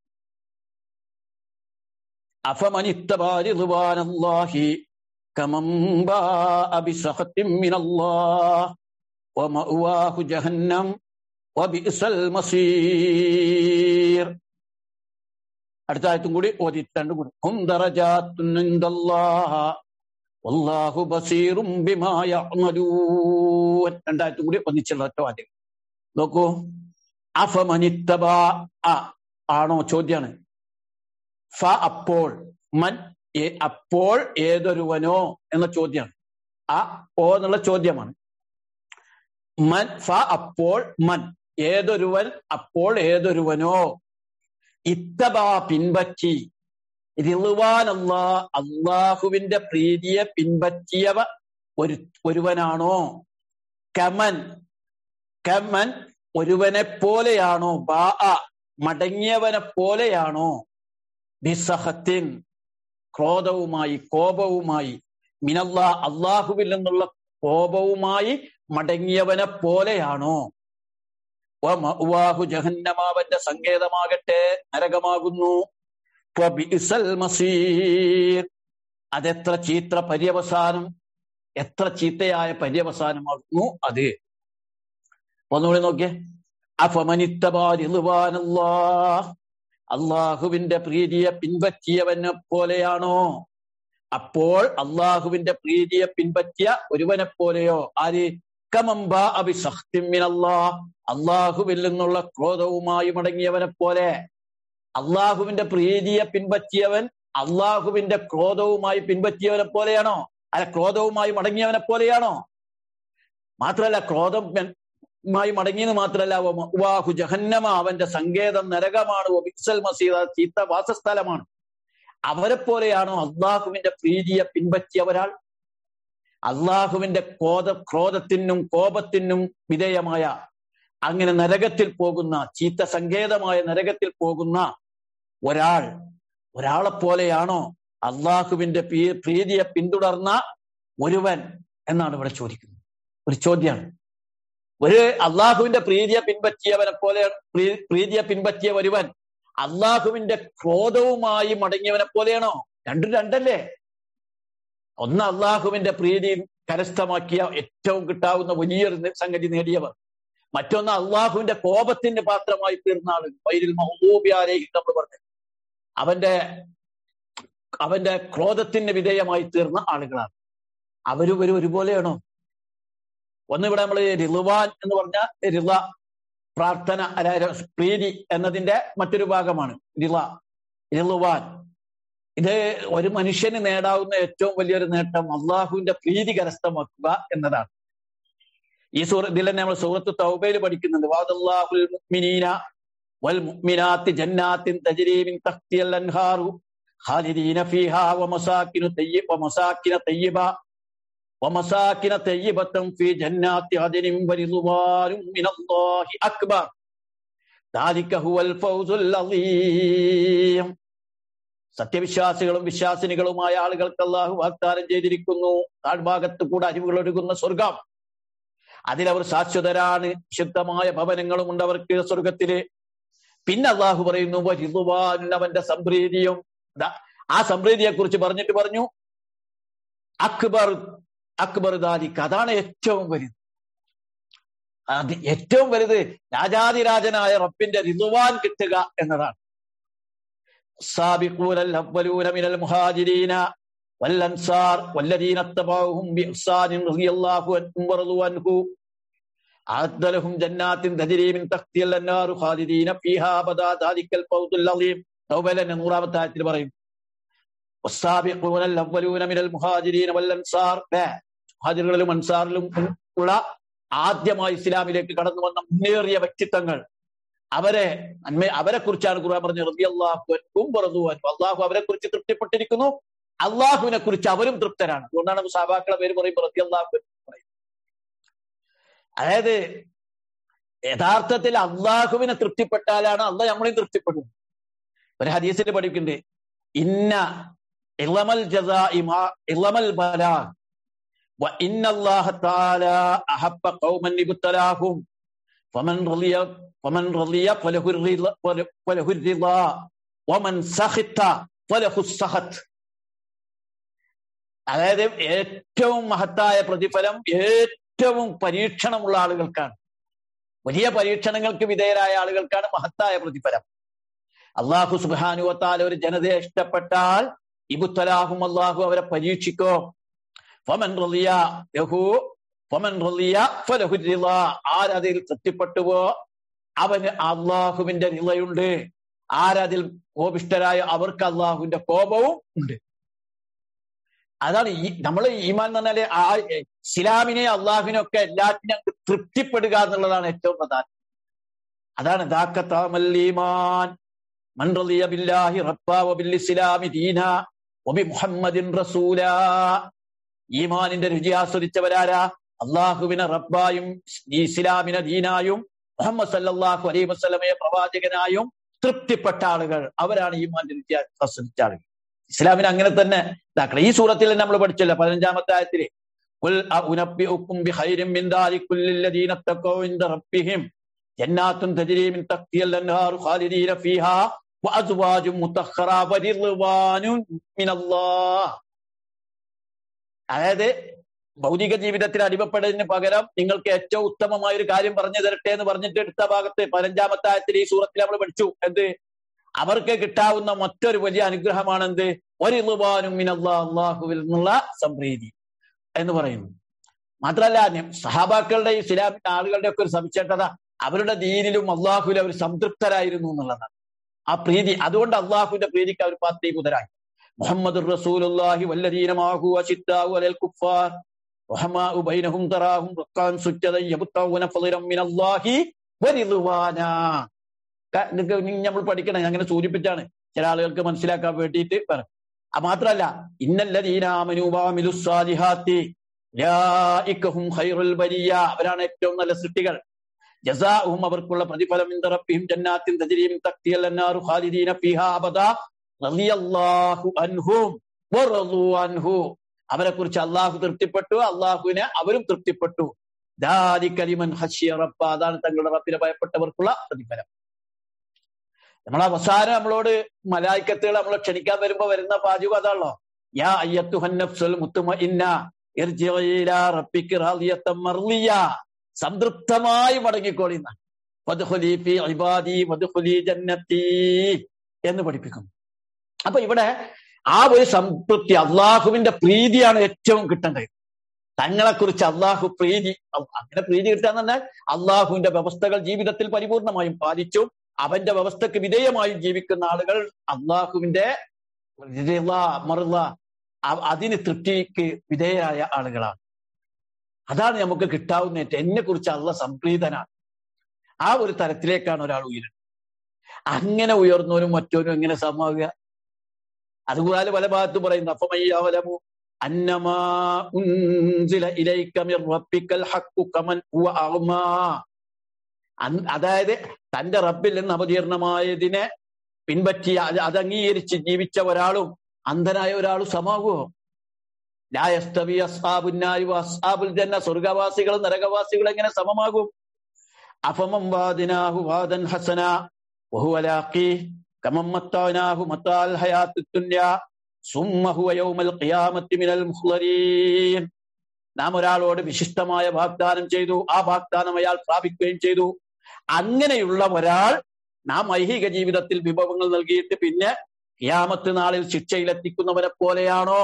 أفمن اتبع رضوان الله كمن باء بسخط من الله ومأواه جهنم وبئس المصير അടുത്ത ആയത്തും കൂടി ഓതിത്തണ്ട് കൂടി ഹും ദറജാത്തുൻ ഇൻദല്ലാഹ വല്ലാഹു ബസീറും ബിമാ യഅമലൂൻ രണ്ടായത്തും കൂടി ഒന്നിച്ചുള്ള ഒറ്റ വാചകം നോക്കൂ അഫമനിത്തബ ആണോ ചോദ്യാണ് ഫ അപ്പോൾ മൻ അപ്പോൾ ഏതൊരുവനോ എന്ന ചോദ്യമാണ് ആ ഓ എന്നുള്ള ചോദ്യമാണ് മൻ ഫ അപ്പോൾ മൻ ഏതൊരുവൻ അപ്പോൾ ഏതൊരുവനോ ഇത്തബ പിൻപറ്റി റിളുവാനല്ല അള്ളാഹുവിന്റെ പ്രീതിയെ പിൻപറ്റിയവ ഒരു ഒരുവനാണോ കമൻ കമൻ ഒരുവനെ പോലെയാണോ ബാ മടങ്ങിയവനെ പോലെയാണോ ബിസഹത്തിൻ ക്രോധവുമായി കോപവുമായി മിനല്ല അള്ളാഹുവിൽ നിന്നുള്ള കോപവുമായി മടങ്ങിയവനെ പോലെയാണോ വാഹു ജഹന്നമാവന്റെ സങ്കേതമാകട്ടെ നരകമാകുന്നു മസീർ അതെത്ര ചീത്ര പര്യവസാനം എത്ര ചീത്തയായ പര്യവസാനമാകുന്നു അത് ഒന്നുകൂടി നോക്കിയേ അള്ളാഹുവിന്റെ പ്രീതിയെ പിൻപറ്റിയവനെ പോലെയാണോ അപ്പോൾ അള്ളാഹുവിന്റെ പ്രീതിയെ പിൻപറ്റിയ ഒരുവനെ പോലെയോ ആര് കമംബ അള്ളാഹുവിൽ നിന്നുള്ള ക്രോധവുമായി മടങ്ങിയവനെ പോലെ അള്ളാഹുവിന്റെ പ്രീതിയെ പിൻപറ്റിയവൻ അള്ളാഹുവിന്റെ ക്രോധവുമായി പിൻപറ്റിയവനെ പോലെയാണോ അല്ല ക്രോധവുമായി മടങ്ങിയവനെ പോലെയാണോ മാത്രല്ല ക്രോധം മായി മടങ്ങിയെന്ന് മാത്രല്ല വാഹു ജഹന്നമ അവന്റെ സങ്കേതം നരകമാണ് ബിക്സൽ മസീദ ചീത്ത വാസസ്ഥലമാണ് അവരെ പോലെയാണോ അള്ളാഹുവിന്റെ പ്രീതിയെ പിൻപറ്റിയ ഒരാൾ അള്ളാഹുവിന്റെ ക്രോധ ക്രോധത്തിനും കോപത്തിനും വിധേയമായ അങ്ങനെ നരകത്തിൽ പോകുന്ന ചീത്ത സങ്കേതമായ നരകത്തിൽ പോകുന്ന ഒരാൾ ഒരാളെ പോലെയാണോ അള്ളാഹുവിന്റെ പ്രീതിയെ പിന്തുടർന്ന ഒരുവൻ എന്നാണ് ഇവിടെ ചോദിക്കുന്നത് ഒരു ചോദ്യമാണ് ഒരു അള്ളാഹുവിന്റെ പ്രീതിയെ പിൻപറ്റിയവനെ പോലെ പ്രീതിയെ പിൻപറ്റിയ ഒരുവൻ അള്ളാഹുവിന്റെ ക്രോധവുമായി മടങ്ങിയവനെ പോലെയാണോ രണ്ടും രണ്ടല്ലേ ഒന്ന് അള്ളാഹുവിന്റെ പ്രീതി കരസ്ഥമാക്കിയ ഏറ്റവും കിട്ടാവുന്ന വലിയൊരു സംഗതി നേടിയവർ മറ്റൊന്ന് അള്ളാഹുവിന്റെ കോപത്തിന്റെ പാത്രമായി തീർന്ന ആളുകൾ വൈരിൽ മഹബൂബിയാരേഹി നമ്മൾ പറഞ്ഞു അവന്റെ അവന്റെ ക്രോധത്തിന് വിധേയമായി തീർന്ന ആളുകളാണ് അവരും ഒരു ഒരുപോലെയാണോ ഒന്നിവിടെ നമ്മൾ റിളുവാൻ എന്ന് പറഞ്ഞ റിള പ്രാർത്ഥന അല്ല പ്രീതി എന്നതിന്റെ മറ്റൊരു ഭാഗമാണ് റിള റിളുവാൻ ഇത് ഒരു മനുഷ്യന് നേടാവുന്ന ഏറ്റവും വലിയൊരു നേട്ടം അള്ളാഹുവിന്റെ പ്രീതി കരസ്ഥമാക്കുക എന്നതാണ് ഈ സൂറ ഇതിൽ തന്നെ നമ്മൾ സൂറത്ത് തൗബയിൽ പഠിക്കുന്നുണ്ട് വാദല്ലാഹുൽ മുഅ്മിനീന വൽ മുഅ്മിനാത്തി ജന്നാത്തിൻ തജ്രി മിൻ തഹ്തിഹൽ അൻഹാറു ഖാലിദീന ഫീഹാ വമസാകിനു തയ്യിബ വമസാകിന തയ്യിബ വമസാകിന തയ്യിബത്തൻ ഫീ ജന്നാത്തി അദ്നിൻ വരിദ്വാനും മിനല്ലാഹി അക്ബർ ذلك هو الفوز العظيم സത്യവിശ്വാസികളും വിശ്വാസിനികളുമായ ആളുകൾക്ക് അള്ളാഹു വാഗ്ദാനം ചെയ്തിരിക്കുന്നു താഴ്ഭാഗത്ത് കൂടെ അരിവുകൾ ഒഴുകുന്ന സ്വർഗം അതിലവർ ശാശ്വതരാണ് ശുദ്ധമായ ഭവനങ്ങളും ഉണ്ട് അവർക്ക് സ്വർഗത്തില് പിന്നെ അള്ളാഹു പറയുന്നു വരിതുവാൻ അവന്റെ സംപ്രീതിയും ആ സംപ്രീതിയെ കുറിച്ച് പറഞ്ഞിട്ട് പറഞ്ഞു അക്ബർ അക്ബർ ദാലിക്ക് അതാണ് ഏറ്റവും വലുത് അത് ഏറ്റവും വലുത് രാജാതിരാജനായ റബ്ബിന്റെ റിതുവാൻ കിട്ടുക എന്നതാണ് السابقون الأولون من المهاجرين والأنصار والذين اتبعوهم بإحسان رضي الله عنهم ورضوا عنه أعد لهم جنات تجري من تحتها الأنهار خالدين فيها أبدا ذلك الفوز العظيم توبة നൂറാമത്തെ ആയത്തിൽ പറയും والسابقون الأولون من المهاجرين والأنصار മുഹാജിറുകളിലും അൻസാറിലും ഉള്ള ആദ്യമായി ഇസ്ലാമിലേക്ക് കടന്നു വന്ന മുന്നേറിയ വ്യക്തിത്വങ്ങൾ അവരെ നന്മ അവരെ കുറിച്ചാണ് ഖുർആൻ പറഞ്ഞത് റബിയല്ലാഹു അള്ളാഹു അവരെ കുറിച്ച് തൃപ്തിപ്പെട്ടിരിക്കുന്നു അള്ളാഹുവിനെ കുറിച്ച് അവരും തൃപ്തരാണ് അതുകൊണ്ടാണ് സാബാക്കളെ പേര് പറയുമ്പോൾ റബി അള്ളാഹു പറയും അതായത് യഥാർത്ഥത്തിൽ അള്ളാഹുവിനെ തൃപ്തിപ്പെട്ടാലാണ് അള്ളാഹ് നമ്മളെയും തൃപ്തിപ്പെടുന്നത് ഒരു ഹദീസിൽ പഠിക്കുന്നുണ്ട് ഇന്ന ഇളമൽ ജസാ ഇളമൽ ബലാ وإن الله تعالى أحب قوما ابتلاهم فمن رضي ومن رضي فله الرضا فله الرضا ومن سخط فله السخط അതായത് ഏറ്റവും മഹത്തായ പ്രതിഫലം ഏറ്റവും പരീക്ഷണമുള്ള ആളുകൾക്കാണ് വലിയ പരീക്ഷണങ്ങൾക്ക് വിധേയരായ ആളുകൾക്കാണ് മഹത്തായ പ്രതിഫലം അള്ളാഹു സുബാനുവത്താൽ ഒരു ജനതയെ ഇഷ്ടപ്പെട്ടാൽ ഇബുത്തലാഹും അള്ളാഹു അവരെ പരീക്ഷിക്കോ ഫമൻ റളിയ യഹു ഫമൻ റളിയ ഫലഹു റിള ആരതിൽ തൃപ്തിപ്പെട്ടുവോ അവന് അള്ളാഹുവിന്റെ റിളയുണ്ട് ആരതിൽ കോപിഷ്ടരായ അവർക്ക് അള്ളാഹുവിന്റെ കോപവും ഉണ്ട് അതാണ് ഈ നമ്മൾ ഈമാൻ എന്ന് പറഞ്ഞാല് ആ ഇസ്ലാമിനെ അള്ളാഹുവിനെ ഒക്കെ എല്ലാത്തിനും തൃപ്തിപ്പെടുക എന്നുള്ളതാണ് ഏറ്റവും പ്രധാനം അതാണ് ദാക്കത്താമല്ലീമാൻ മൻ റളിയ ബില്ലാഹി റബ്ബ വബിൽ ഇസ്ലാമി ദീന വബി മുഹമ്മദിൻ റസൂല ഈമാനിന്റെ രുചി ആസ്വദിച്ചവരാരാ അള്ളാഹുവിനെ റബ്ബായും ഇസ്ലാമിനെ ദീനായും മുഹമ്മദ് സല്ലാഹു അലൈ വസ്ലമയെ പ്രവാചകനായും തൃപ്തിപ്പെട്ട ആളുകൾ അവരാണ് ഈമാന്റെ രുചി ആസ്വദിച്ച ആളുകൾ ഇസ്ലാമിന് അങ്ങനെ തന്നെ ഇതാക്കണം ഈ സൂറത്തിൽ നമ്മൾ പഠിച്ചല്ലോ പതിനഞ്ചാമത്തെ ആയത്തില് ജന്നാത്തും തജ്രീമിൻ തഖ്തിയൽ അൻഹാർ ഖാലിദീന ഫീഹാ വഅസ്വാജും മുതഖറ വരിദ്വാനുൻ മിനല്ലാഹ് അതായത് ഭൗതിക ജീവിതത്തിൽ അടിമപ്പെടുന്നതിന് പകരം നിങ്ങൾക്ക് ഏറ്റവും ഉത്തമമായ ഒരു കാര്യം പറഞ്ഞു തരട്ടെ എന്ന് പറഞ്ഞിട്ട് എടുത്ത ഭാഗത്ത് പതിനഞ്ചാമത്തെ ആയത്തിൽ ഈ സൂറത്തിൽ നമ്മൾ പഠിച്ചു എന്ത് അവർക്ക് കിട്ടാവുന്ന മറ്റൊരു വലിയ അനുഗ്രഹമാണ് എന്ത് ഒരിളുവാനും മിനല്ലാ അള്ളാഹുവിൽ നിന്നുള്ള സംപ്രീതി എന്ന് പറയുന്നു മാത്രല്ല സഹാബാക്കളുടെ ഇസ്ലാമിക ആളുകളുടെ ഒക്കെ ഒരു സവിശേഷത അവരുടെ ദീനിലും അള്ളാഹുവിലും അവർ സംതൃപ്തരായിരുന്നു എന്നുള്ളതാണ് ആ പ്രീതി അതുകൊണ്ട് അള്ളാഹുവിന്റെ പ്രീതിക്ക് അവർ പാത്രീഭൂതരായി മുഹമ്മദ് റസൂലുള്ളാഹി വല്ലദീനമാഹു അശിദ്ദാഹു അലൽ കുഫാർ റഹമാഉ ബൈനഹും തറാഹും റക്കാൻ സുജ്ജദൻ യബ്തഗൂന ഫളിറൻ മിനല്ലാഹി വരിദ്വാനാ നമ്മൾ പഠിക്കണം അങ്ങനെ സൂചിപ്പിച്ചാണ് ചില ആളുകൾക്ക് മനസ്സിലാക്കാൻ വേണ്ടിയിട്ട് പറഞ്ഞു മാത്രല്ല ഇന്നല്ലദീനാമനുവാമിലുസാലിഹാത്തി ഖൈറുൽ ബരിയ അവരാണ് ഏറ്റവും നല്ല സൃഷ്ടികൾ ജസാഉഹും അവർക്കുള്ള പ്രതിഫലം റബ്ബിഹിം ജന്നാത്തിൻ തജ്രീം തഖ്തിയൽ അന്നാറു ഖാലിദീന ഫീഹാ അബദ റളിയല്ലാഹു അൻഹും വറളു അൻഹു അവരെ കുറിച്ച് അള്ളാഹു തൃപ്തിപ്പെട്ടു അള്ളാഹുവിനെ അവരും തൃപ്തിപ്പെട്ടു ദാലിക്കലിമൻ ഹഷിയ റബ്ബ അതാണ് തങ്ങളുടെ റബ്ബിനെ ഭയപ്പെട്ടവർക്കുള്ള പ്രതിഫലം നമ്മൾ അവസാനം നമ്മളോട് മലായിക്കത്തുകൾ നമ്മളെ ക്ഷണിക്കാൻ വരുമ്പോ വരുന്ന പാചകം അതാണല്ലോ യാ അയ്യത്തുഹന്നഫ്സുൽ മുത്തുമ ഇന്ന റബ്ബിക്ക് റാദിയത്തം മർലിയ സംതൃപ്തമായി മടങ്ങിക്കോളിന്ന ജന്നത്തി എന്ന് പഠിപ്പിക്കുന്നു അപ്പൊ ഇവിടെ ആ ഒരു സംതൃപ്തി അള്ളാഹുവിന്റെ പ്രീതിയാണ് ഏറ്റവും കിട്ടേണ്ടത് തങ്ങളെ കുറിച്ച് അള്ളാഹു പ്രീതി അങ്ങനെ പ്രീതി കിട്ടാന്ന് പറഞ്ഞാൽ അള്ളാഹുവിന്റെ വ്യവസ്ഥകൾ ജീവിതത്തിൽ പരിപൂർണമായും പാലിച്ചു അവന്റെ വ്യവസ്ഥക്ക് വിധേയമായും ജീവിക്കുന്ന ആളുകൾ അള്ളാഹുവിന്റെ മറുള്ള അതിന് തൃപ്തിക്ക് വിധേയരായ ആളുകളാണ് അതാണ് നമുക്ക് കിട്ടാവുന്ന എന്നെ കുറിച്ച് അള്ള സംപ്രീതനാണ് ആ ഒരു തരത്തിലേക്കാണ് ഒരാൾ ഉയരുന്നത് അങ്ങനെ ഉയർന്നവനും മറ്റോനും എങ്ങനെ സമാവുക അതുപോലെ പല ഭാഗത്തും പറയുന്നു അഫമയ്യാവലമു അന്നമാ ഉൻസില ഇലൈക മിർ റബ്ബിക്കൽ ഹഖ്ഖു കമൻ ഹുവ അഗ്മാ അതായത് തന്റെ റബ്ബിൽ നിന്ന് അവതീർണമായതിനെ പിൻപറ്റി അത് അംഗീകരിച്ച് ജീവിച്ച ഒരാളും അന്ധനായ ഒരാളും സമാകുമോ ലായസ്തവി അസ്ഹാബുന്നായി അസ്ഹാബുൽ ജന്ന സ്വർഗവാസികളും നരകവാസികളും എങ്ങനെ സമമാകും അഫമം വാദിനാഹു വാദൻ ഹസന വഹുവലാഖി കമമ്മത്താനാഹു മത്താൽ ഹയാത്ത് ദുന്യ സുമ്മ ഹുവ യൗമൽ ഖിയാമത്തി മിനൽ മുഖ്ലരീൻ നാം ഒരാളോട് വിശിഷ്ടമായ വാഗ്ദാനം ചെയ്തു ആ വാഗ്ദാനം അയാൾ പ്രാപിക്കുകയും ചെയ്തു അങ്ങനെയുള്ള ഒരാൾ നാം ഐഹിക ജീവിതത്തിൽ വിഭവങ്ങൾ നൽകിയിട്ട് പിന്നെ ഖിയാമത്ത് നാളിൽ ശിക്ഷയിലെത്തിക്കുന്നവരെ പോലെയാണോ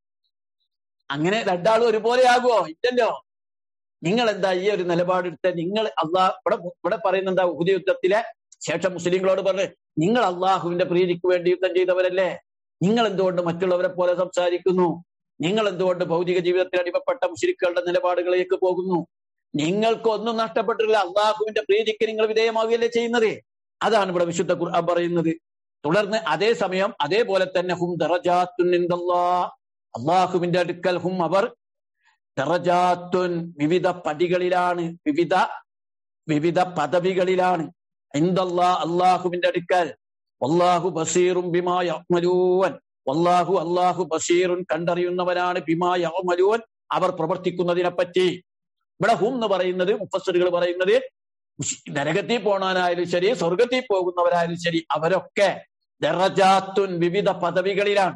അങ്ങനെ രണ്ടാളും ഒരുപോലെയാകുമോ ഇല്ലല്ലോ നിങ്ങൾ എന്താ ഈ ഒരു നിലപാടെടുത്ത് നിങ്ങൾ അള്ളാഹ് ഇവിടെ ഇവിടെ പറയുന്ന എന്താ ഉഹുദ യുദ്ധത്തിലെ ശേഷം മുസ്ലിങ്ങളോട് പറഞ്ഞ് നിങ്ങൾ അള്ളാഹുവിന്റെ പ്രീതിക്ക് വേണ്ടി യുദ്ധം ചെയ്തവരല്ലേ നിങ്ങൾ എന്തുകൊണ്ട് മറ്റുള്ളവരെ പോലെ സംസാരിക്കുന്നു നിങ്ങൾ എന്തുകൊണ്ട് ഭൗതിക ജീവിതത്തിൽ അടിമപ്പെട്ട മുസ്ലിക്കളുടെ നിലപാടുകളിലേക്ക് പോകുന്നു നിങ്ങൾക്കൊന്നും നഷ്ടപ്പെട്ടില്ല അള്ളാഹുവിന്റെ പ്രീതിക്ക് നിങ്ങൾ വിധേയമാവുകയല്ലേ ചെയ്യുന്നത് അതാണ് ഇവിടെ വിശുദ്ധ ഖുർആൻ പറയുന്നത് തുടർന്ന് അതേ സമയം അതേപോലെ തന്നെ ഹും ദറജാത്തുൻ അള്ളാഹുവിന്റെ അടുക്കൽ ഹും അവർ ദറജാത്തുൻ വിവിധ പടികളിലാണ് വിവിധ വിവിധ പദവികളിലാണ് ഇന്ദല്ലാ അള്ളാഹുവിന്റെ അടുക്കൽ വല്ലാഹു ബസീറും ബിമാ യഅ്മലൂൻ വല്ലാഹു അള്ളാഹു ബഷീറുൻ കണ്ടറിയുന്നവനാണ് ബിമാ യഅ്മലൂൻ അവർ പ്രവർത്തിക്കുന്നതിനെ പറ്റി ഇവിടെ ഹും എന്ന് പറയുന്നത് മുഫസ്സറുകൾ പറയുന്നത് നരകത്തിൽ പോണവനായാലും ശരി സ്വർഗത്തിൽ പോകുന്നവരായാലും ശരി അവരൊക്കെ ദറജാത്തുൻ വിവിധ പദവികളിലാണ്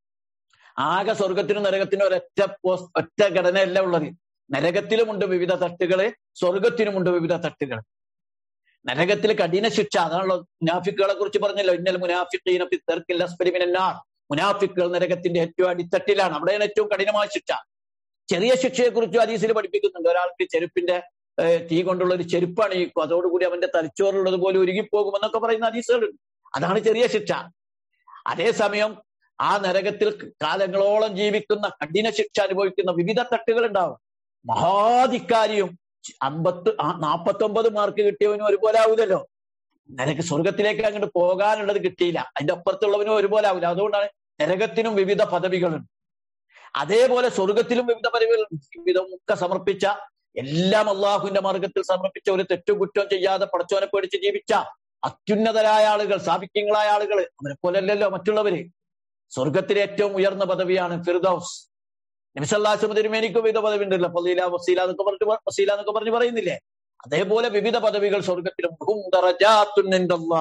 ആകെ സ്വർഗത്തിനും നരകത്തിനും ഒരൊറ്റ ഒറ്റ ഘടനയല്ല ഉള്ളത് നരകത്തിലുമുണ്ട് വിവിധ തട്ടുകള് സ്വർഗത്തിനുമുണ്ട് വിവിധ തട്ടുകൾ നരകത്തിൽ കഠിന ശിക്ഷ അതാണല്ലോ മുനാഫിക്കുകളെ കുറിച്ച് പറഞ്ഞല്ലോ ഇന്നൽ മുനാഫിഖീനാർ മുനാഫിക്കുകൾ നരകത്തിന്റെ ഏറ്റവും അടിത്തട്ടിലാണ് അവിടെയാണ് ഏറ്റവും കഠിനമായ ശിക്ഷ ചെറിയ ശിക്ഷയെ കുറിച്ചും അദീസിൽ പഠിപ്പിക്കുന്നുണ്ട് ഒരാൾക്ക് ചെരുപ്പിന്റെ തീ കൊണ്ടുള്ള ഒരു ചെരുപ്പാണ് ഈ അതോടുകൂടി അവന്റെ തലച്ചോറുള്ളത് പോലെ ഉരുകിപ്പോകുമെന്നൊക്കെ പറയുന്ന അദീസുകളുണ്ട് അതാണ് ചെറിയ ശിക്ഷ അതേസമയം ആ നരകത്തിൽ കാലങ്ങളോളം ജീവിക്കുന്ന കഠിന ശിക്ഷ അനുഭവിക്കുന്ന വിവിധ തട്ടുകൾ ഉണ്ടാവും മഹാധിക്കാരിയും അമ്പത്ത് നാപ്പത്തി ഒമ്പത് മാർക്ക് കിട്ടിയവനും ഒരുപോലെ ആവില്ലല്ലോ നരക സ്വർഗത്തിലേക്ക് അങ്ങോട്ട് പോകാനുള്ളത് കിട്ടിയില്ല അതിന്റെ അപ്പുറത്തുള്ളവനും ഒരുപോലെ ആവില്ല അതുകൊണ്ടാണ് നരകത്തിനും വിവിധ പദവികളുണ്ട് അതേപോലെ സ്വർഗത്തിലും വിവിധ പദവികളുണ്ട് വിവിധമൊക്കെ സമർപ്പിച്ച എല്ലാം അള്ളാഹുവിന്റെ മാർഗത്തിൽ സമർപ്പിച്ച ഒരു തെറ്റും കുറ്റവും ചെയ്യാതെ പടച്ചോനെ പേടിച്ച് ജീവിച്ച അത്യുന്നതരായ ആളുകൾ സാഭിക്യങ്ങളായ ആളുകൾ അവരെ പോലല്ലല്ലോ മറ്റുള്ളവര് സ്വർഗത്തിലെ ഏറ്റവും ഉയർന്ന പദവിയാണ് ഫിർദൌസ് നബിസല്ലാസും തിരുമേനിക്കും വിവിധ പദവി ഉണ്ടല്ലോ ഫലീല വസീല എന്നൊക്കെ പറഞ്ഞു വസീല എന്നൊക്കെ പറഞ്ഞു പറയുന്നില്ലേ അതേപോലെ വിവിധ പദവികൾ സ്വർഗത്തിലും